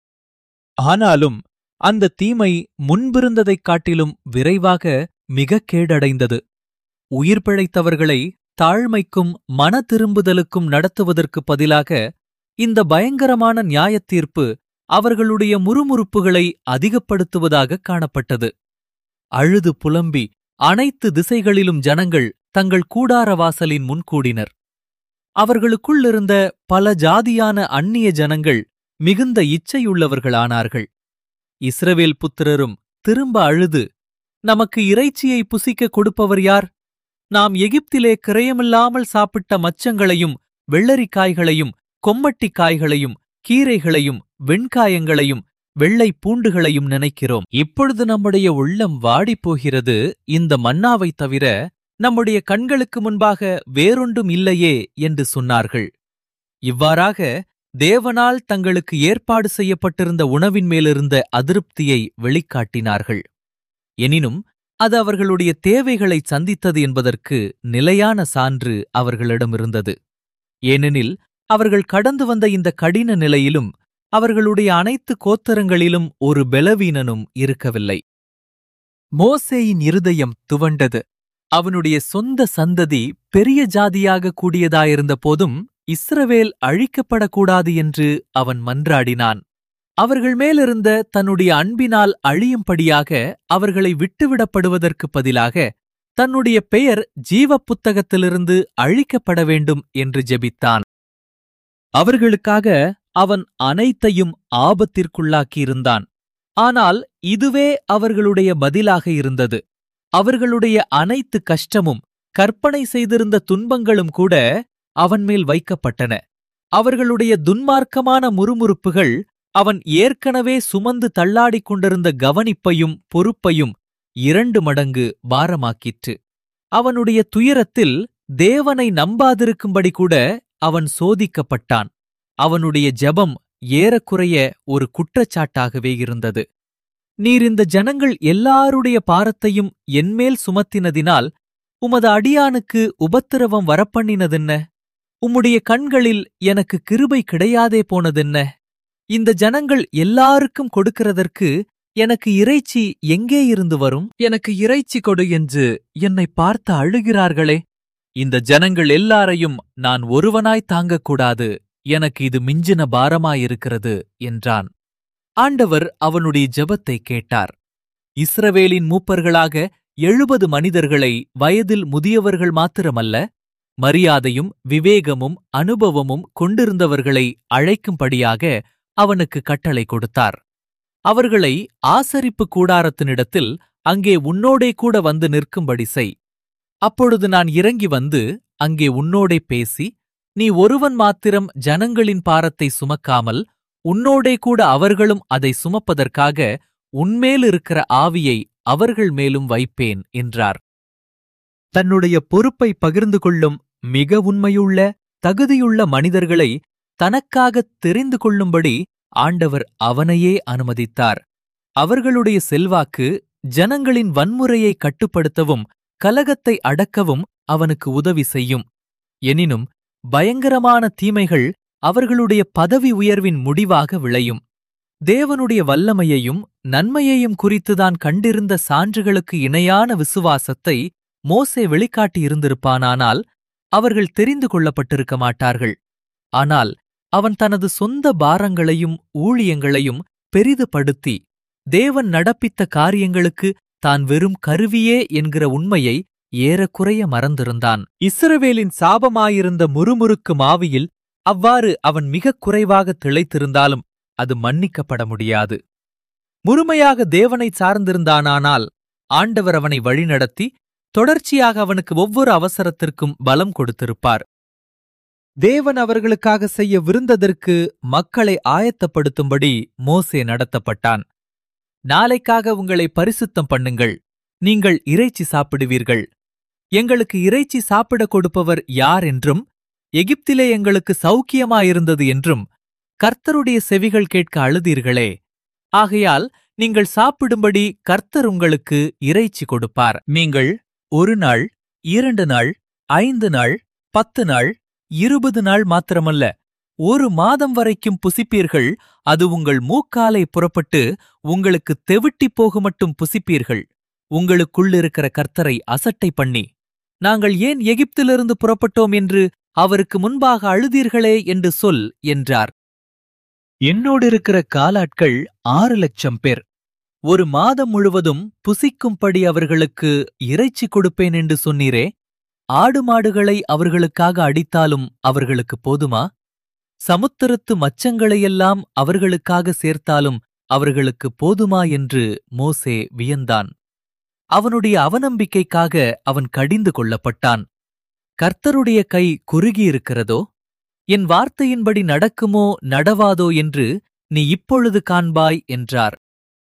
ஆனாலும் அந்த தீமை முன்பிருந்ததைக் காட்டிலும் விரைவாக மிகக் கேடடைந்தது உயிர் பிழைத்தவர்களை தாழ்மைக்கும் மன திரும்புதலுக்கும் நடத்துவதற்குப் பதிலாக இந்த பயங்கரமான நியாயத்தீர்ப்பு அவர்களுடைய முறுமுறுப்புகளை அதிகப்படுத்துவதாக காணப்பட்டது அழுது புலம்பி அனைத்து திசைகளிலும் ஜனங்கள் தங்கள் கூடார வாசலின் முன்கூடினர் அவர்களுக்குள்ளிருந்த பல ஜாதியான அந்நிய ஜனங்கள் மிகுந்த இச்சையுள்ளவர்களானார்கள் இஸ்ரவேல் புத்திரரும் திரும்ப அழுது நமக்கு இறைச்சியை புசிக்க கொடுப்பவர் யார் நாம் எகிப்திலே கிரயமில்லாமல் சாப்பிட்ட மச்சங்களையும் வெள்ளரிக்காய்களையும் கொம்மட்டிக்காய்களையும் கீரைகளையும் வெண்காயங்களையும் வெள்ளை பூண்டுகளையும் நினைக்கிறோம் இப்பொழுது நம்முடைய உள்ளம் வாடிப்போகிறது இந்த மன்னாவைத் தவிர நம்முடைய கண்களுக்கு முன்பாக வேறொன்றும் இல்லையே என்று சொன்னார்கள் இவ்வாறாக தேவனால் தங்களுக்கு ஏற்பாடு செய்யப்பட்டிருந்த உணவின் மேலிருந்த அதிருப்தியை வெளிக்காட்டினார்கள் எனினும் அது அவர்களுடைய தேவைகளை சந்தித்தது என்பதற்கு நிலையான சான்று அவர்களிடமிருந்தது ஏனெனில் அவர்கள் கடந்து வந்த இந்த கடின நிலையிலும் அவர்களுடைய அனைத்து கோத்தரங்களிலும் ஒரு பலவீனனும் இருக்கவில்லை மோசேயின் இருதயம் துவண்டது அவனுடைய சொந்த சந்ததி பெரிய ஜாதியாக கூடியதாயிருந்த போதும் இஸ்ரவேல் அழிக்கப்படக்கூடாது என்று அவன் மன்றாடினான் அவர்கள் மேலிருந்த தன்னுடைய அன்பினால் அழியும்படியாக அவர்களை விட்டுவிடப்படுவதற்குப் பதிலாக தன்னுடைய பெயர் ஜீவ புத்தகத்திலிருந்து அழிக்கப்பட வேண்டும் என்று ஜெபித்தான் அவர்களுக்காக அவன் அனைத்தையும் ஆபத்திற்குள்ளாக்கியிருந்தான் ஆனால் இதுவே அவர்களுடைய பதிலாக இருந்தது அவர்களுடைய அனைத்து கஷ்டமும் கற்பனை செய்திருந்த துன்பங்களும் கூட அவன் மேல் வைக்கப்பட்டன அவர்களுடைய துன்மார்க்கமான முறுமுறுப்புகள் அவன் ஏற்கனவே சுமந்து தள்ளாடிக் கொண்டிருந்த கவனிப்பையும் பொறுப்பையும் இரண்டு மடங்கு பாரமாக்கிற்று அவனுடைய துயரத்தில் தேவனை நம்பாதிருக்கும்படி கூட அவன் சோதிக்கப்பட்டான் அவனுடைய ஜெபம் ஏறக்குறைய ஒரு குற்றச்சாட்டாகவே இருந்தது நீர் இந்த ஜனங்கள் எல்லாருடைய பாரத்தையும் என்மேல் சுமத்தினதினால் உமது அடியானுக்கு உபத்திரவம் வரப்பண்ணினதென்ன உம்முடைய கண்களில் எனக்கு கிருபை கிடையாதே போனதென்ன இந்த ஜனங்கள் எல்லாருக்கும் கொடுக்கிறதற்கு எனக்கு இறைச்சி எங்கே இருந்து வரும் எனக்கு இறைச்சி கொடு என்று என்னை பார்த்து அழுகிறார்களே இந்த ஜனங்கள் எல்லாரையும் நான் ஒருவனாய் தாங்கக்கூடாது எனக்கு இது மிஞ்சின பாரமாயிருக்கிறது என்றான் ஆண்டவர் அவனுடைய ஜெபத்தை கேட்டார் இஸ்ரவேலின் மூப்பர்களாக எழுபது மனிதர்களை வயதில் முதியவர்கள் மாத்திரமல்ல மரியாதையும் விவேகமும் அனுபவமும் கொண்டிருந்தவர்களை அழைக்கும்படியாக அவனுக்கு கட்டளை கொடுத்தார் அவர்களை ஆசரிப்பு கூடாரத்தினிடத்தில் அங்கே உன்னோடே கூட வந்து நிற்கும்படி செய் அப்பொழுது நான் இறங்கி வந்து அங்கே உன்னோடே பேசி நீ ஒருவன் மாத்திரம் ஜனங்களின் பாரத்தை சுமக்காமல் உன்னோடே கூட அவர்களும் அதை சுமப்பதற்காக உன்மேலிருக்கிற ஆவியை அவர்கள் மேலும் வைப்பேன் என்றார் தன்னுடைய பொறுப்பை பகிர்ந்து கொள்ளும் மிக உண்மையுள்ள தகுதியுள்ள மனிதர்களை தனக்காகத் தெரிந்து கொள்ளும்படி ஆண்டவர் அவனையே அனுமதித்தார் அவர்களுடைய செல்வாக்கு ஜனங்களின் வன்முறையை கட்டுப்படுத்தவும் கலகத்தை அடக்கவும் அவனுக்கு உதவி செய்யும் எனினும் பயங்கரமான தீமைகள் அவர்களுடைய பதவி உயர்வின் முடிவாக விளையும் தேவனுடைய வல்லமையையும் நன்மையையும் குறித்துதான் கண்டிருந்த சான்றுகளுக்கு இணையான விசுவாசத்தை மோசே வெளிக்காட்டியிருந்திருப்பானானால் அவர்கள் தெரிந்து கொள்ளப்பட்டிருக்க மாட்டார்கள் ஆனால் அவன் தனது சொந்த பாரங்களையும் ஊழியங்களையும் பெரிதுபடுத்தி தேவன் நடப்பித்த காரியங்களுக்கு தான் வெறும் கருவியே என்கிற உண்மையை ஏறக்குறைய மறந்திருந்தான் இஸ்ரவேலின் சாபமாயிருந்த முறுமுறுக்கு மாவியில் அவ்வாறு அவன் மிகக் குறைவாக திளைத்திருந்தாலும் அது மன்னிக்கப்பட முடியாது முழுமையாக தேவனை சார்ந்திருந்தானானால் ஆண்டவர் அவனை வழிநடத்தி தொடர்ச்சியாக அவனுக்கு ஒவ்வொரு அவசரத்திற்கும் பலம் கொடுத்திருப்பார் தேவன் அவர்களுக்காக செய்ய விருந்ததற்கு மக்களை ஆயத்தப்படுத்தும்படி மோசே நடத்தப்பட்டான் நாளைக்காக உங்களை பரிசுத்தம் பண்ணுங்கள் நீங்கள் இறைச்சி சாப்பிடுவீர்கள் எங்களுக்கு இறைச்சி சாப்பிடக் கொடுப்பவர் யார் என்றும் எகிப்திலே எங்களுக்கு சௌக்கியமாயிருந்தது என்றும் கர்த்தருடைய செவிகள் கேட்க அழுதீர்களே ஆகையால் நீங்கள் சாப்பிடும்படி கர்த்தர் உங்களுக்கு இறைச்சி கொடுப்பார் நீங்கள் ஒரு நாள் இரண்டு நாள் ஐந்து நாள் பத்து நாள் இருபது நாள் மாத்திரமல்ல ஒரு மாதம் வரைக்கும் புசிப்பீர்கள் அது உங்கள் மூக்காலை புறப்பட்டு உங்களுக்கு தெவிட்டி போக மட்டும் புசிப்பீர்கள் உங்களுக்குள்ளிருக்கிற கர்த்தரை அசட்டை பண்ணி நாங்கள் ஏன் எகிப்திலிருந்து புறப்பட்டோம் என்று அவருக்கு முன்பாக அழுதீர்களே என்று சொல் என்றார் என்னோடிருக்கிற காலாட்கள் ஆறு லட்சம் பேர் ஒரு மாதம் முழுவதும் புசிக்கும்படி அவர்களுக்கு இறைச்சி கொடுப்பேன் என்று சொன்னீரே ஆடு மாடுகளை அவர்களுக்காக அடித்தாலும் அவர்களுக்கு போதுமா சமுத்திரத்து மச்சங்களையெல்லாம் அவர்களுக்காக சேர்த்தாலும் அவர்களுக்கு போதுமா என்று மோசே வியந்தான் அவனுடைய அவநம்பிக்கைக்காக அவன் கடிந்து கொள்ளப்பட்டான் கர்த்தருடைய கை குறுகியிருக்கிறதோ என் வார்த்தையின்படி நடக்குமோ நடவாதோ என்று நீ இப்பொழுது காண்பாய் என்றார்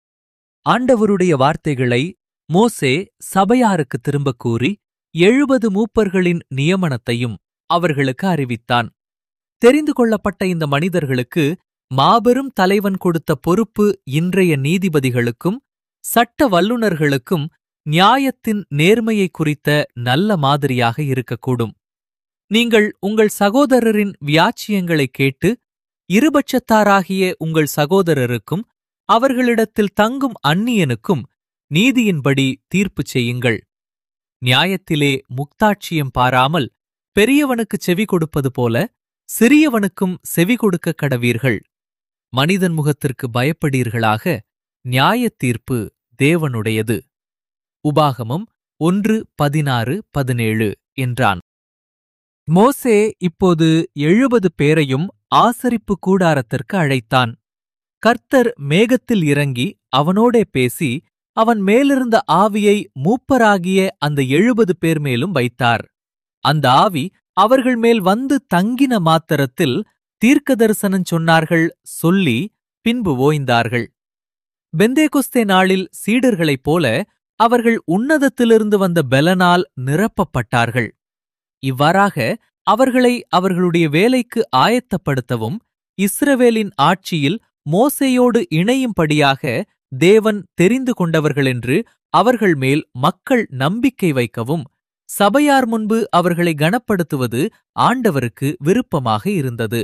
ஆண்டவருடைய வார்த்தைகளை மோசே சபையாருக்கு திரும்பக் கூறி எழுபது மூப்பர்களின் நியமனத்தையும் அவர்களுக்கு அறிவித்தான் தெரிந்து கொள்ளப்பட்ட இந்த மனிதர்களுக்கு மாபெரும் தலைவன் கொடுத்த பொறுப்பு இன்றைய நீதிபதிகளுக்கும் சட்ட வல்லுநர்களுக்கும் நியாயத்தின் நேர்மையை குறித்த நல்ல மாதிரியாக இருக்கக்கூடும் நீங்கள் உங்கள் சகோதரரின் வியாச்சியங்களை கேட்டு இருபட்சத்தாராகிய உங்கள் சகோதரருக்கும் அவர்களிடத்தில் தங்கும் அந்நியனுக்கும் நீதியின்படி தீர்ப்பு செய்யுங்கள் நியாயத்திலே முக்தாட்சியம் பாராமல் பெரியவனுக்குச் செவி கொடுப்பது போல சிறியவனுக்கும் செவி கொடுக்க கடவீர்கள் மனிதன் முகத்திற்கு பயப்படீர்களாக நியாயத் தீர்ப்பு தேவனுடையது உபாகமம் ஒன்று பதினாறு பதினேழு என்றான் மோசே இப்போது எழுபது பேரையும் ஆசரிப்பு கூடாரத்திற்கு அழைத்தான் கர்த்தர் மேகத்தில் இறங்கி அவனோடே பேசி அவன் மேலிருந்த ஆவியை மூப்பராகிய அந்த எழுபது பேர் மேலும் வைத்தார் அந்த ஆவி அவர்கள் மேல் வந்து தங்கின மாத்திரத்தில் தீர்க்க தரிசனம் சொன்னார்கள் சொல்லி பின்பு ஓய்ந்தார்கள் பெந்தேகுஸ்தே நாளில் சீடர்களைப் போல அவர்கள் உன்னதத்திலிருந்து வந்த பெலனால் நிரப்பப்பட்டார்கள் இவ்வாறாக அவர்களை அவர்களுடைய வேலைக்கு ஆயத்தப்படுத்தவும் இஸ்ரவேலின் ஆட்சியில் மோசேயோடு இணையும்படியாக தேவன் தெரிந்து கொண்டவர்களென்று அவர்கள் மேல் மக்கள் நம்பிக்கை வைக்கவும் சபையார் முன்பு அவர்களை கனப்படுத்துவது ஆண்டவருக்கு விருப்பமாக இருந்தது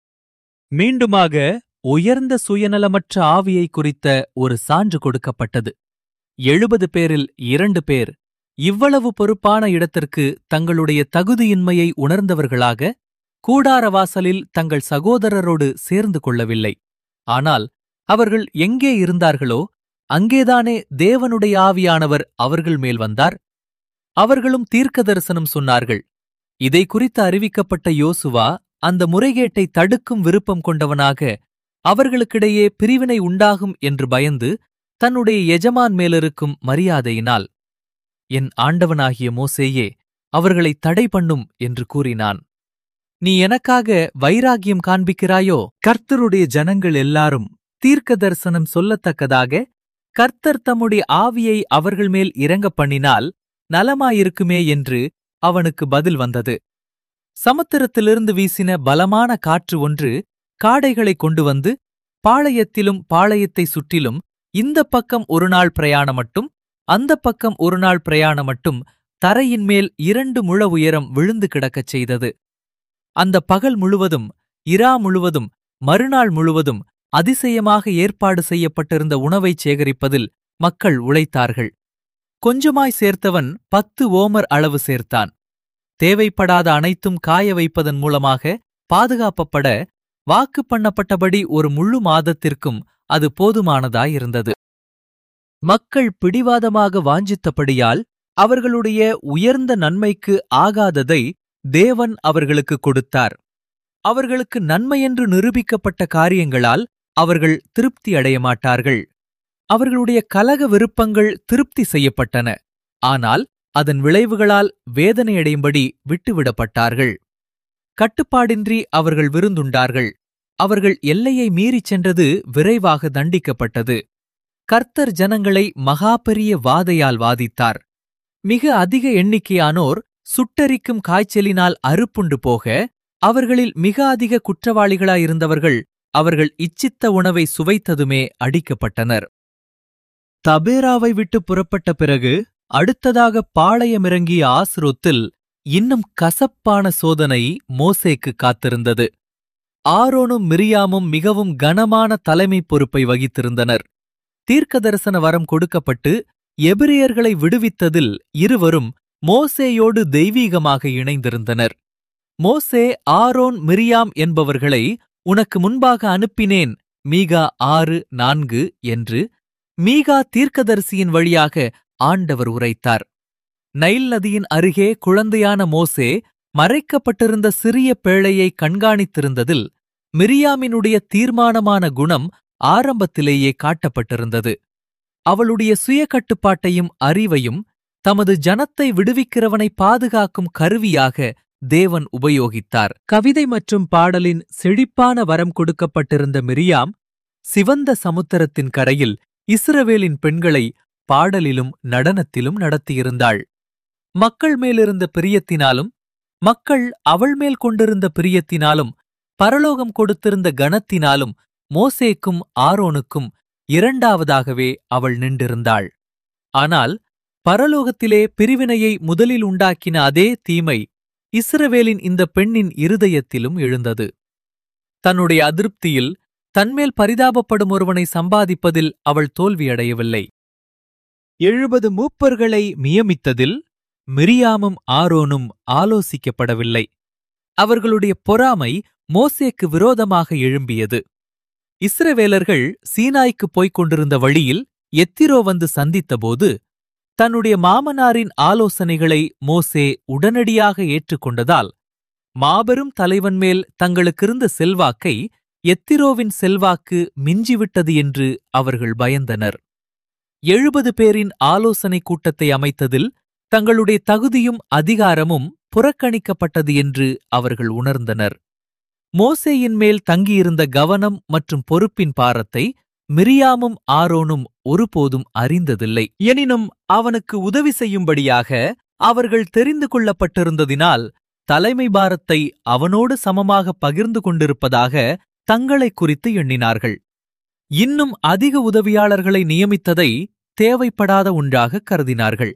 மீண்டுமாக உயர்ந்த சுயநலமற்ற ஆவியை குறித்த ஒரு சான்று கொடுக்கப்பட்டது எழுபது பேரில் இரண்டு பேர் இவ்வளவு பொறுப்பான இடத்திற்கு தங்களுடைய தகுதியின்மையை உணர்ந்தவர்களாக கூடாரவாசலில் தங்கள் சகோதரரோடு சேர்ந்து கொள்ளவில்லை ஆனால் அவர்கள் எங்கே இருந்தார்களோ அங்கேதானே தேவனுடைய ஆவியானவர் அவர்கள் மேல் வந்தார் அவர்களும் தீர்க்க தரிசனம் சொன்னார்கள் இதை குறித்து அறிவிக்கப்பட்ட யோசுவா அந்த முறைகேட்டை தடுக்கும் விருப்பம் கொண்டவனாக அவர்களுக்கிடையே பிரிவினை உண்டாகும் என்று பயந்து தன்னுடைய எஜமான் மேலிருக்கும் மரியாதையினால் என் ஆண்டவனாகிய மோசேயே அவர்களை தடை பண்ணும் என்று கூறினான் நீ எனக்காக வைராகியம் காண்பிக்கிறாயோ கர்த்தருடைய ஜனங்கள் எல்லாரும் தீர்க்க தரிசனம் சொல்லத்தக்கதாக கர்த்தர் தம்முடைய ஆவியை அவர்கள் மேல் இறங்க பண்ணினால் நலமாயிருக்குமே என்று அவனுக்கு பதில் வந்தது சமுத்திரத்திலிருந்து வீசின பலமான காற்று ஒன்று காடைகளை கொண்டு வந்து பாளையத்திலும் பாளையத்தை சுற்றிலும் இந்த பக்கம் ஒரு நாள் பிரயாணமட்டும் அந்த பக்கம் ஒரு நாள் பிரயாணமட்டும் தரையின் மேல் இரண்டு முழ உயரம் விழுந்து கிடக்கச் செய்தது அந்த பகல் முழுவதும் இரா முழுவதும் மறுநாள் முழுவதும் அதிசயமாக ஏற்பாடு செய்யப்பட்டிருந்த உணவைச் சேகரிப்பதில் மக்கள் உழைத்தார்கள் கொஞ்சமாய் சேர்த்தவன் பத்து ஓமர் அளவு சேர்த்தான் தேவைப்படாத அனைத்தும் காய வைப்பதன் மூலமாக பாதுகாப்பப்பட வாக்கு பண்ணப்பட்டபடி ஒரு முழு மாதத்திற்கும் அது போதுமானதாயிருந்தது மக்கள் பிடிவாதமாக வாஞ்சித்தபடியால் அவர்களுடைய உயர்ந்த நன்மைக்கு ஆகாததை தேவன் அவர்களுக்கு கொடுத்தார் அவர்களுக்கு நன்மையென்று நிரூபிக்கப்பட்ட காரியங்களால் அவர்கள் திருப்தி அடைய மாட்டார்கள் அவர்களுடைய கலக விருப்பங்கள் திருப்தி செய்யப்பட்டன ஆனால் அதன் விளைவுகளால் வேதனையடையும்படி விட்டுவிடப்பட்டார்கள் கட்டுப்பாடின்றி அவர்கள் விருந்துண்டார்கள் அவர்கள் எல்லையை மீறிச் சென்றது விரைவாக தண்டிக்கப்பட்டது கர்த்தர் ஜனங்களை மகா பெரிய வாதையால் வாதித்தார் மிக அதிக எண்ணிக்கையானோர் சுட்டரிக்கும் காய்ச்சலினால் அறுப்புண்டு போக அவர்களில் மிக அதிக குற்றவாளிகளாயிருந்தவர்கள் அவர்கள் இச்சித்த உணவை சுவைத்ததுமே அடிக்கப்பட்டனர் தபேராவை விட்டு புறப்பட்ட பிறகு அடுத்ததாக பாளையமிறங்கிய ஆஸ்ரோத்தில் இன்னும் கசப்பான சோதனை மோசேக்கு காத்திருந்தது ஆரோனும் மிரியாமும் மிகவும் கனமான தலைமை பொறுப்பை வகித்திருந்தனர் தீர்க்கதரிசன வரம் கொடுக்கப்பட்டு எபிரியர்களை விடுவித்ததில் இருவரும் மோசேயோடு தெய்வீகமாக இணைந்திருந்தனர் மோசே ஆரோன் மிரியாம் என்பவர்களை உனக்கு முன்பாக அனுப்பினேன் மீகா ஆறு நான்கு என்று மீகா தீர்க்கதரிசியின் வழியாக ஆண்டவர் உரைத்தார் நைல் நதியின் அருகே குழந்தையான மோசே மறைக்கப்பட்டிருந்த சிறிய பேழையை கண்காணித்திருந்ததில் மிரியாமினுடைய தீர்மானமான குணம் ஆரம்பத்திலேயே காட்டப்பட்டிருந்தது அவளுடைய சுய கட்டுப்பாட்டையும் அறிவையும் தமது ஜனத்தை விடுவிக்கிறவனை பாதுகாக்கும் கருவியாக தேவன் உபயோகித்தார் கவிதை மற்றும் பாடலின் செழிப்பான வரம் கொடுக்கப்பட்டிருந்த மிரியாம் சிவந்த சமுத்திரத்தின் கரையில் இஸ்ரவேலின் பெண்களை பாடலிலும் நடனத்திலும் நடத்தியிருந்தாள் மக்கள் மேலிருந்த பிரியத்தினாலும் மக்கள் அவள் மேல் கொண்டிருந்த பிரியத்தினாலும் பரலோகம் கொடுத்திருந்த கனத்தினாலும் மோசேக்கும் ஆரோனுக்கும் இரண்டாவதாகவே அவள் நின்றிருந்தாள் ஆனால் பரலோகத்திலே பிரிவினையை முதலில் உண்டாக்கின அதே தீமை இஸ்ரவேலின் இந்த பெண்ணின் இருதயத்திலும் எழுந்தது தன்னுடைய அதிருப்தியில் தன்மேல் பரிதாபப்படும் ஒருவனை சம்பாதிப்பதில் அவள் தோல்வியடையவில்லை எழுபது மூப்பர்களை நியமித்ததில் மிரியாமும் ஆரோனும் ஆலோசிக்கப்படவில்லை அவர்களுடைய பொறாமை மோசேக்கு விரோதமாக எழும்பியது இஸ்ரவேலர்கள் சீனாய்க்கு போய்க் கொண்டிருந்த வழியில் எத்திரோ வந்து சந்தித்தபோது தன்னுடைய மாமனாரின் ஆலோசனைகளை மோசே உடனடியாக ஏற்றுக்கொண்டதால் மாபெரும் தலைவன் மேல் தங்களுக்கிருந்த செல்வாக்கை எத்திரோவின் செல்வாக்கு மிஞ்சிவிட்டது என்று அவர்கள் பயந்தனர் எழுபது பேரின் ஆலோசனைக் கூட்டத்தை அமைத்ததில் தங்களுடைய தகுதியும் அதிகாரமும் புறக்கணிக்கப்பட்டது என்று அவர்கள் உணர்ந்தனர் மோசேயின் மேல் தங்கியிருந்த கவனம் மற்றும் பொறுப்பின் பாரத்தை மிரியாமும் ஆரோனும் ஒருபோதும் அறிந்ததில்லை எனினும் அவனுக்கு உதவி செய்யும்படியாக அவர்கள் தெரிந்து கொள்ளப்பட்டிருந்ததினால் தலைமை பாரத்தை அவனோடு சமமாக பகிர்ந்து கொண்டிருப்பதாக தங்களை குறித்து எண்ணினார்கள் இன்னும் அதிக உதவியாளர்களை நியமித்ததை தேவைப்படாத ஒன்றாக கருதினார்கள்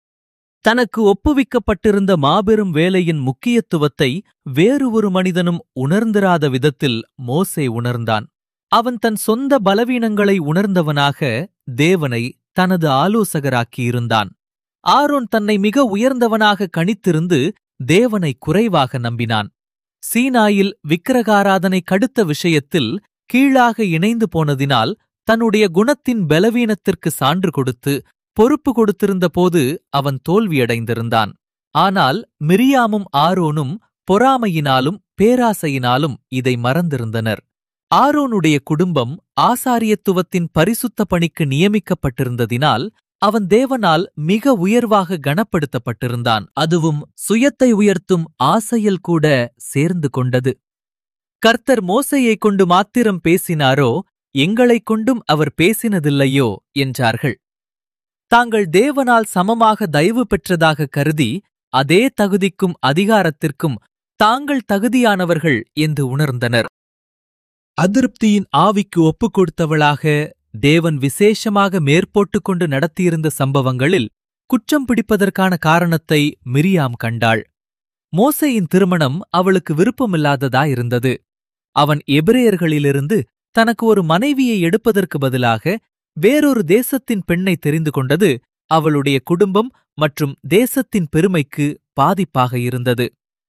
தனக்கு ஒப்புவிக்கப்பட்டிருந்த மாபெரும் வேலையின் முக்கியத்துவத்தை வேறு ஒரு மனிதனும் உணர்ந்திராத விதத்தில் மோசே உணர்ந்தான் அவன் தன் சொந்த பலவீனங்களை உணர்ந்தவனாக தேவனை தனது ஆலோசகராக்கியிருந்தான் ஆரோன் தன்னை மிக உயர்ந்தவனாக கணித்திருந்து தேவனை குறைவாக நம்பினான் சீனாயில் விக்கிரகாராதனை கடுத்த விஷயத்தில் கீழாக இணைந்து போனதினால் தன்னுடைய குணத்தின் பலவீனத்திற்கு சான்று கொடுத்து பொறுப்பு கொடுத்திருந்த போது அவன் தோல்வியடைந்திருந்தான் ஆனால் மிரியாமும் ஆரோனும் பொறாமையினாலும் பேராசையினாலும் இதை மறந்திருந்தனர் ஆரோனுடைய குடும்பம் ஆசாரியத்துவத்தின் பரிசுத்த பணிக்கு நியமிக்கப்பட்டிருந்ததினால் அவன் தேவனால் மிக உயர்வாக கனப்படுத்தப்பட்டிருந்தான் அதுவும் சுயத்தை உயர்த்தும் ஆசையில் கூட சேர்ந்து கொண்டது கர்த்தர் மோசையைக் கொண்டு மாத்திரம் பேசினாரோ எங்களைக் கொண்டும் அவர் பேசினதில்லையோ என்றார்கள் தாங்கள் தேவனால் சமமாக தயவு பெற்றதாக கருதி அதே தகுதிக்கும் அதிகாரத்திற்கும் தாங்கள் தகுதியானவர்கள் என்று உணர்ந்தனர் அதிருப்தியின் ஆவிக்கு ஒப்புக் கொடுத்தவளாக தேவன் விசேஷமாக மேற்போட்டுக் கொண்டு நடத்தியிருந்த சம்பவங்களில் குற்றம் பிடிப்பதற்கான காரணத்தை மிரியாம் கண்டாள் மோசையின் திருமணம் அவளுக்கு விருப்பமில்லாததாயிருந்தது அவன் எபிரேயர்களிலிருந்து தனக்கு ஒரு மனைவியை எடுப்பதற்கு பதிலாக வேறொரு தேசத்தின் பெண்ணை தெரிந்து கொண்டது அவளுடைய குடும்பம் மற்றும் தேசத்தின் பெருமைக்கு பாதிப்பாக இருந்தது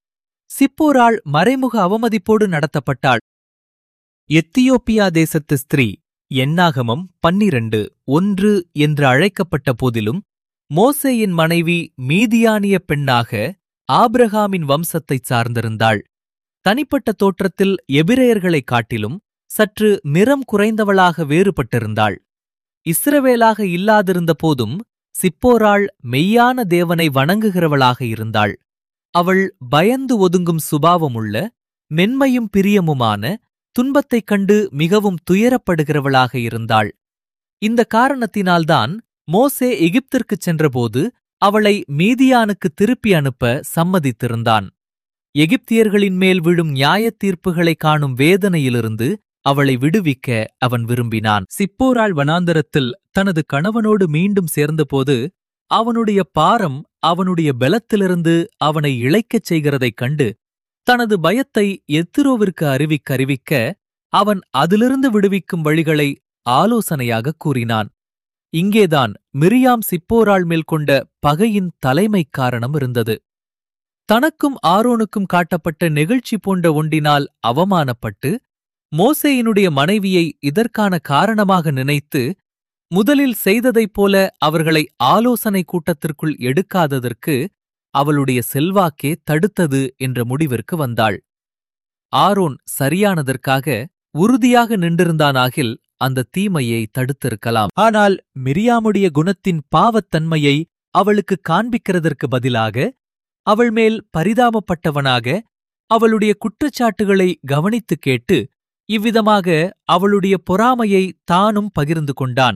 சிப்போராள் மறைமுக அவமதிப்போடு நடத்தப்பட்டாள் எத்தியோப்பியா தேசத்து ஸ்திரீ எண்ணாகமம் பன்னிரண்டு ஒன்று என்று அழைக்கப்பட்ட போதிலும் மோசேயின் மனைவி மீதியானிய பெண்ணாக ஆபிரகாமின் வம்சத்தைச் சார்ந்திருந்தாள் தனிப்பட்ட தோற்றத்தில் எபிரேயர்களைக் காட்டிலும் சற்று நிறம் குறைந்தவளாக வேறுபட்டிருந்தாள் இஸ்ரவேலாக இல்லாதிருந்த போதும் சிப்போராள் மெய்யான தேவனை வணங்குகிறவளாக இருந்தாள் அவள் பயந்து ஒதுங்கும் சுபாவமுள்ள மென்மையும் பிரியமுமான துன்பத்தைக் கண்டு மிகவும் துயரப்படுகிறவளாக இருந்தாள் இந்த காரணத்தினால்தான் மோசே எகிப்திற்குச் சென்றபோது அவளை மீதியானுக்கு திருப்பி அனுப்ப சம்மதித்திருந்தான் எகிப்தியர்களின் மேல் விழும் நியாயத் தீர்ப்புகளை காணும் வேதனையிலிருந்து அவளை விடுவிக்க அவன் விரும்பினான் சிப்போராள் வனாந்தரத்தில் தனது கணவனோடு மீண்டும் சேர்ந்தபோது அவனுடைய பாரம் அவனுடைய பலத்திலிருந்து அவனை இழைக்கச் செய்கிறதைக் கண்டு தனது பயத்தை எத்திரோவிற்கு அறிவிக்க அறிவிக்க அவன் அதிலிருந்து விடுவிக்கும் வழிகளை ஆலோசனையாகக் கூறினான் இங்கேதான் மிரியாம் சிப்போராள் மேல் கொண்ட பகையின் தலைமைக் காரணம் இருந்தது தனக்கும் ஆரோனுக்கும் காட்டப்பட்ட நெகிழ்ச்சி போன்ற ஒன்றினால் அவமானப்பட்டு மோசேயினுடைய மனைவியை இதற்கான காரணமாக நினைத்து முதலில் செய்ததைப் போல அவர்களை ஆலோசனை கூட்டத்திற்குள் எடுக்காததற்கு அவளுடைய செல்வாக்கே தடுத்தது என்ற முடிவிற்கு வந்தாள் ஆரோன் சரியானதற்காக உறுதியாக நின்றிருந்தானாகில் அந்த தீமையை தடுத்திருக்கலாம் ஆனால் மிரியாமுடைய குணத்தின் பாவத்தன்மையை அவளுக்கு காண்பிக்கிறதற்கு பதிலாக அவள் மேல் பரிதாபப்பட்டவனாக அவளுடைய குற்றச்சாட்டுகளை கவனித்துக் கேட்டு இவ்விதமாக அவளுடைய பொறாமையை தானும் பகிர்ந்து கொண்டான்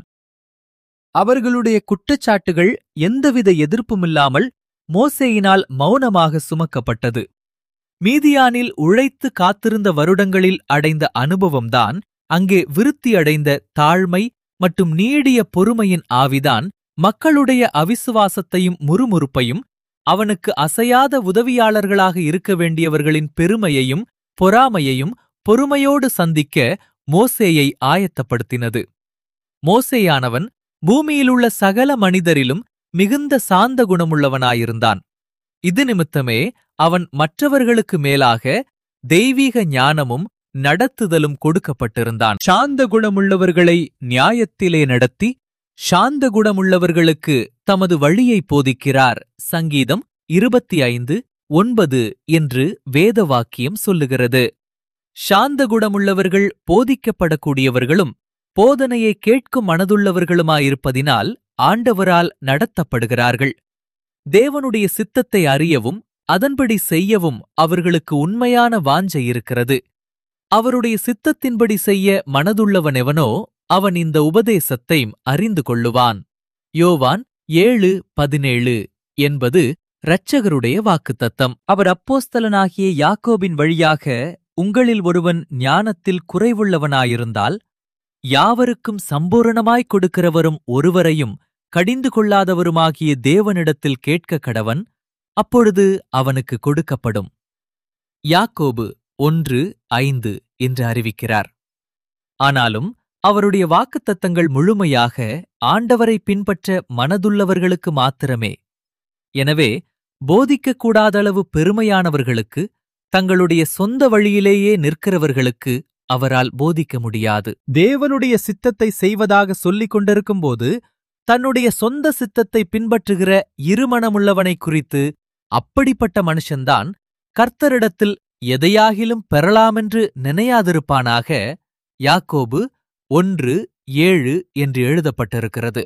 அவர்களுடைய குற்றச்சாட்டுகள் எந்தவித எதிர்ப்புமில்லாமல் மோசேயினால் மௌனமாக சுமக்கப்பட்டது மீதியானில் உழைத்து காத்திருந்த வருடங்களில் அடைந்த அனுபவம்தான் அங்கே விருத்தியடைந்த தாழ்மை மற்றும் நீடிய பொறுமையின் ஆவிதான் மக்களுடைய அவிசுவாசத்தையும் முறுமுறுப்பையும் அவனுக்கு அசையாத உதவியாளர்களாக இருக்க வேண்டியவர்களின் பெருமையையும் பொறாமையையும் பொறுமையோடு சந்திக்க மோசேயை ஆயத்தப்படுத்தினது மோசேயானவன் பூமியிலுள்ள சகல மனிதரிலும் மிகுந்த சாந்த குணமுள்ளவனாயிருந்தான் இது நிமித்தமே அவன் மற்றவர்களுக்கு மேலாக தெய்வீக ஞானமும் நடத்துதலும் கொடுக்கப்பட்டிருந்தான் சாந்த குணமுள்ளவர்களை நியாயத்திலே நடத்தி சாந்த குணமுள்ளவர்களுக்கு தமது வழியை போதிக்கிறார் சங்கீதம் இருபத்தி ஐந்து ஒன்பது என்று வேத வாக்கியம் சொல்லுகிறது சாந்த குணமுள்ளவர்கள் போதிக்கப்படக்கூடியவர்களும் போதனையை கேட்கும் மனதுள்ளவர்களுமாயிருப்பதினால் ஆண்டவரால் நடத்தப்படுகிறார்கள் தேவனுடைய சித்தத்தை அறியவும் அதன்படி செய்யவும் அவர்களுக்கு உண்மையான வாஞ்சை இருக்கிறது அவருடைய சித்தத்தின்படி செய்ய மனதுள்ளவனெவனோ அவன் இந்த உபதேசத்தை அறிந்து கொள்ளுவான் யோவான் ஏழு பதினேழு என்பது இரட்சகருடைய வாக்குத்தத்தம் அவர் அப்போஸ்தலனாகிய யாக்கோபின் வழியாக உங்களில் ஒருவன் ஞானத்தில் குறைவுள்ளவனாயிருந்தால் யாவருக்கும் சம்பூரணமாய் கொடுக்கிறவரும் ஒருவரையும் கடிந்து கொள்ளாதவருமாகிய தேவனிடத்தில் கேட்க கடவன் அப்பொழுது அவனுக்கு கொடுக்கப்படும் யாக்கோபு ஒன்று ஐந்து என்று அறிவிக்கிறார் ஆனாலும் அவருடைய வாக்குத்தத்தங்கள் முழுமையாக ஆண்டவரை பின்பற்ற மனதுள்ளவர்களுக்கு மாத்திரமே எனவே போதிக்கக்கூடாதளவு பெருமையானவர்களுக்கு தங்களுடைய சொந்த வழியிலேயே நிற்கிறவர்களுக்கு அவரால் போதிக்க முடியாது தேவனுடைய சித்தத்தை செய்வதாக சொல்லிக் கொண்டிருக்கும்போது தன்னுடைய சொந்த சித்தத்தை பின்பற்றுகிற இருமனமுள்ளவனை குறித்து அப்படிப்பட்ட மனுஷன்தான் கர்த்தரிடத்தில் எதையாகிலும் பெறலாமென்று நினையாதிருப்பானாக யாக்கோபு ஒன்று ஏழு என்று எழுதப்பட்டிருக்கிறது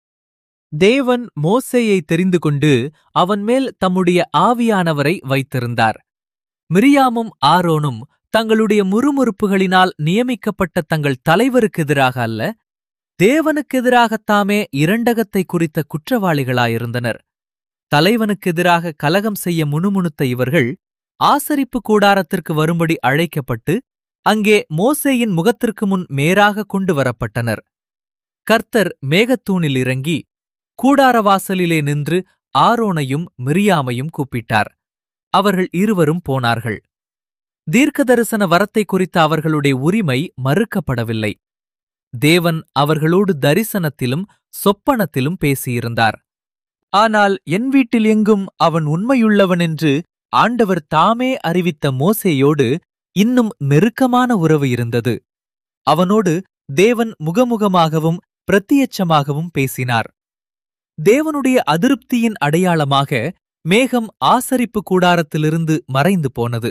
தேவன் மோசேயை தெரிந்து கொண்டு அவன் மேல் தம்முடைய ஆவியானவரை வைத்திருந்தார் மிரியாமும் ஆரோனும் தங்களுடைய முறுமுறுப்புகளினால் நியமிக்கப்பட்ட தங்கள் தலைவருக்கு எதிராக அல்ல தேவனுக்கெதிராகத்தாமே இரண்டகத்தை குறித்த குற்றவாளிகளாயிருந்தனர் தலைவனுக்கு எதிராக கலகம் செய்ய முணுமுணுத்த இவர்கள் ஆசரிப்பு கூடாரத்திற்கு வரும்படி அழைக்கப்பட்டு அங்கே மோசேயின் முகத்திற்கு முன் மேராக கொண்டு வரப்பட்டனர் கர்த்தர் மேகத்தூணில் இறங்கி கூடாரவாசலிலே நின்று ஆரோனையும் மிரியாமையும் கூப்பிட்டார் அவர்கள் இருவரும் போனார்கள் தீர்க்கதரிசன வரத்தை குறித்த அவர்களுடைய உரிமை மறுக்கப்படவில்லை தேவன் அவர்களோடு தரிசனத்திலும் சொப்பனத்திலும் பேசியிருந்தார் ஆனால் என் வீட்டில் எங்கும் அவன் உண்மையுள்ளவன் என்று ஆண்டவர் தாமே அறிவித்த மோசேயோடு இன்னும் நெருக்கமான உறவு இருந்தது அவனோடு தேவன் முகமுகமாகவும் பிரத்தியட்சமாகவும் பேசினார் தேவனுடைய அதிருப்தியின் அடையாளமாக மேகம் ஆசரிப்பு கூடாரத்திலிருந்து மறைந்து போனது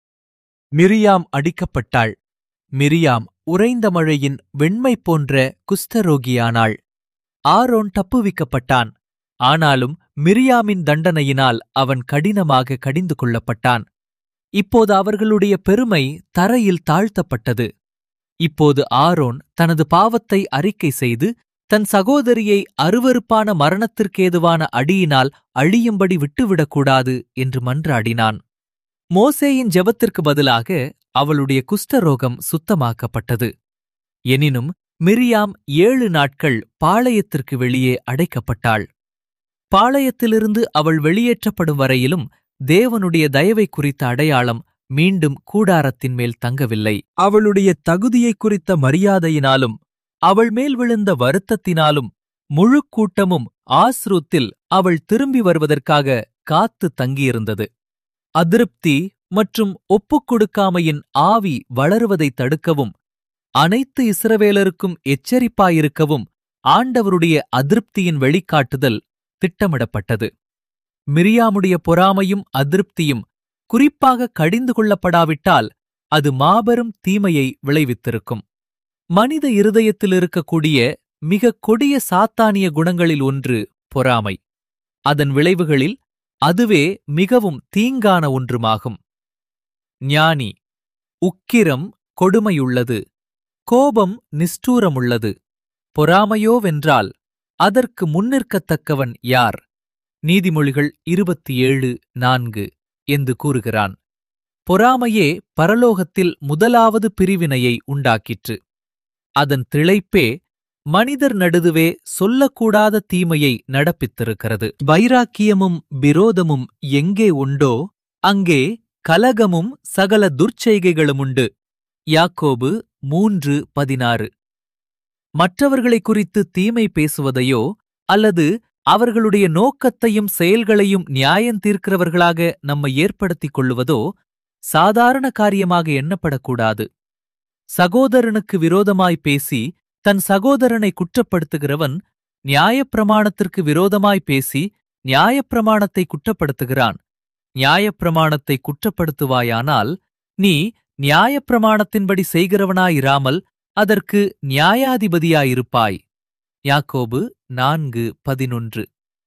மிரியாம் அடிக்கப்பட்டாள் மிரியாம் உறைந்த மழையின் வெண்மை போன்ற குஷ்டரோகியானாள் ஆரோன் தப்புவிக்கப்பட்டான் ஆனாலும் மிரியாமின் தண்டனையினால் அவன் கடினமாக கடிந்து கொள்ளப்பட்டான் இப்போது அவர்களுடைய பெருமை தரையில் தாழ்த்தப்பட்டது இப்போது ஆரோன் தனது பாவத்தை அறிக்கை செய்து தன் சகோதரியை அருவருப்பான மரணத்திற்கேதுவான அடியினால் அழியும்படி விட்டுவிடக்கூடாது என்று மன்றாடினான் மோசேயின் ஜெபத்திற்கு பதிலாக அவளுடைய குஷ்டரோகம் சுத்தமாக்கப்பட்டது எனினும் மிரியாம் ஏழு நாட்கள் பாளையத்திற்கு வெளியே அடைக்கப்பட்டாள் பாளையத்திலிருந்து அவள் வெளியேற்றப்படும் வரையிலும் தேவனுடைய தயவை குறித்த அடையாளம் மீண்டும் கூடாரத்தின் மேல் தங்கவில்லை அவளுடைய தகுதியை குறித்த மரியாதையினாலும் அவள் மேல் விழுந்த வருத்தத்தினாலும் முழு கூட்டமும் ஆஸ்ரூத்தில் அவள் திரும்பி வருவதற்காக காத்து தங்கியிருந்தது அதிருப்தி மற்றும் ஒப்புக்கொடுக்காமையின் ஆவி வளருவதை தடுக்கவும் அனைத்து இஸ்ரவேலருக்கும் எச்சரிப்பாயிருக்கவும் ஆண்டவருடைய அதிருப்தியின் வெளிக்காட்டுதல் திட்டமிடப்பட்டது மிரியாமுடைய பொறாமையும் அதிருப்தியும் குறிப்பாக கடிந்து கொள்ளப்படாவிட்டால் அது மாபெரும் தீமையை விளைவித்திருக்கும் மனித இருதயத்தில் இருக்கக்கூடிய மிக கொடிய சாத்தானிய குணங்களில் ஒன்று பொறாமை அதன் விளைவுகளில் அதுவே மிகவும் தீங்கான ஒன்றுமாகும் ஞானி உக்கிரம் கொடுமையுள்ளது கோபம் நிஷ்டூரமுள்ளது பொறாமையோவென்றால் அதற்கு முன்னிற்கத்தக்கவன் யார் நீதிமொழிகள் இருபத்தி ஏழு நான்கு என்று கூறுகிறான் பொறாமையே பரலோகத்தில் முதலாவது பிரிவினையை உண்டாக்கிற்று அதன் திளைப்பே மனிதர் நடுதுவே சொல்லக்கூடாத தீமையை நடப்பித்திருக்கிறது வைராக்கியமும் விரோதமும் எங்கே உண்டோ அங்கே கலகமும் சகல துர்ச்செய்கைகளும் உண்டு யாக்கோபு மூன்று பதினாறு மற்றவர்களை குறித்து தீமை பேசுவதையோ அல்லது அவர்களுடைய நோக்கத்தையும் செயல்களையும் நியாயம் தீர்க்கிறவர்களாக நம்மை ஏற்படுத்திக் கொள்ளுவதோ சாதாரண காரியமாக எண்ணப்படக்கூடாது சகோதரனுக்கு விரோதமாய் பேசி தன் சகோதரனை குற்றப்படுத்துகிறவன் நியாயப்பிரமாணத்திற்கு விரோதமாய் பேசி நியாயப்பிரமாணத்தை குற்றப்படுத்துகிறான் நியாயப்பிரமாணத்தை குற்றப்படுத்துவாயானால் நீ நியாயப்பிரமாணத்தின்படி செய்கிறவனாயிராமல் அதற்கு நியாயாதிபதியாயிருப்பாய் யாக்கோபு நான்கு பதினொன்று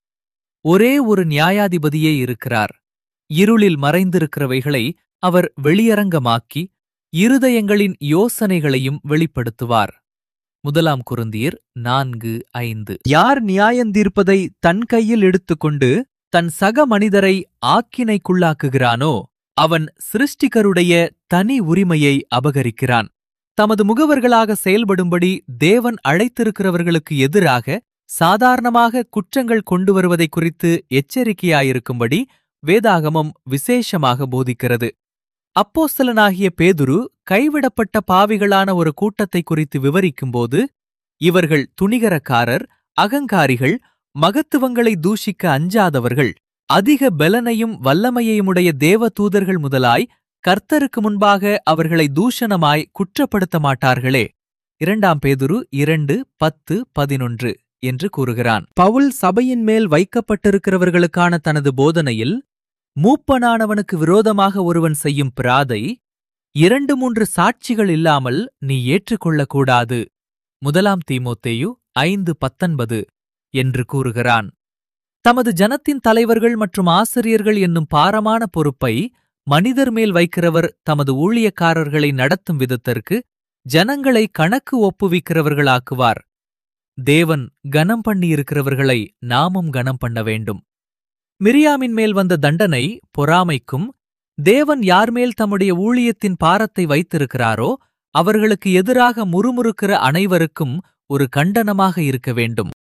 ஒரே ஒரு நியாயாதிபதியே இருக்கிறார் இருளில் மறைந்திருக்கிறவைகளை அவர் வெளியரங்கமாக்கி இருதயங்களின் யோசனைகளையும் வெளிப்படுத்துவார் முதலாம் குருந்தியர் நான்கு ஐந்து யார் நியாயந்தீர்ப்பதை தன் கையில் எடுத்துக்கொண்டு தன் சக மனிதரை ஆக்கினைக்குள்ளாக்குகிறானோ அவன் சிருஷ்டிகருடைய தனி உரிமையை அபகரிக்கிறான் தமது முகவர்களாக செயல்படும்படி தேவன் அழைத்திருக்கிறவர்களுக்கு எதிராக சாதாரணமாக குற்றங்கள் கொண்டு வருவதை குறித்து எச்சரிக்கையாயிருக்கும்படி வேதாகமம் விசேஷமாக போதிக்கிறது அப்போஸ்தலனாகிய பேதுரு கைவிடப்பட்ட பாவிகளான ஒரு கூட்டத்தை குறித்து விவரிக்கும்போது இவர்கள் துணிகரக்காரர் அகங்காரிகள் மகத்துவங்களை தூஷிக்க அஞ்சாதவர்கள் அதிக பலனையும் வல்லமையையுமுடைய தேவ தூதர்கள் முதலாய் கர்த்தருக்கு முன்பாக அவர்களை தூஷணமாய் குற்றப்படுத்த மாட்டார்களே இரண்டாம் பேதுரு இரண்டு பத்து பதினொன்று என்று கூறுகிறான் பவுல் சபையின் மேல் வைக்கப்பட்டிருக்கிறவர்களுக்கான தனது போதனையில் மூப்பனானவனுக்கு விரோதமாக ஒருவன் செய்யும் பிராதை இரண்டு மூன்று சாட்சிகள் இல்லாமல் நீ ஏற்றுக்கொள்ளக்கூடாது முதலாம் தீமோத்தேயு ஐந்து பத்தொன்பது என்று கூறுகிறான் தமது ஜனத்தின் தலைவர்கள் மற்றும் ஆசிரியர்கள் என்னும் பாரமான பொறுப்பை மனிதர் மேல் வைக்கிறவர் தமது ஊழியக்காரர்களை நடத்தும் விதத்திற்கு ஜனங்களை கணக்கு ஒப்புவிக்கிறவர்களாக்குவார் தேவன் கனம் பண்ணியிருக்கிறவர்களை நாமும் கனம் பண்ண வேண்டும் மிரியாமின் மேல் வந்த தண்டனை பொறாமைக்கும் தேவன் யார்மேல் தம்முடைய ஊழியத்தின் பாரத்தை வைத்திருக்கிறாரோ அவர்களுக்கு எதிராக முறுமுறுக்கிற அனைவருக்கும் ஒரு கண்டனமாக இருக்க வேண்டும்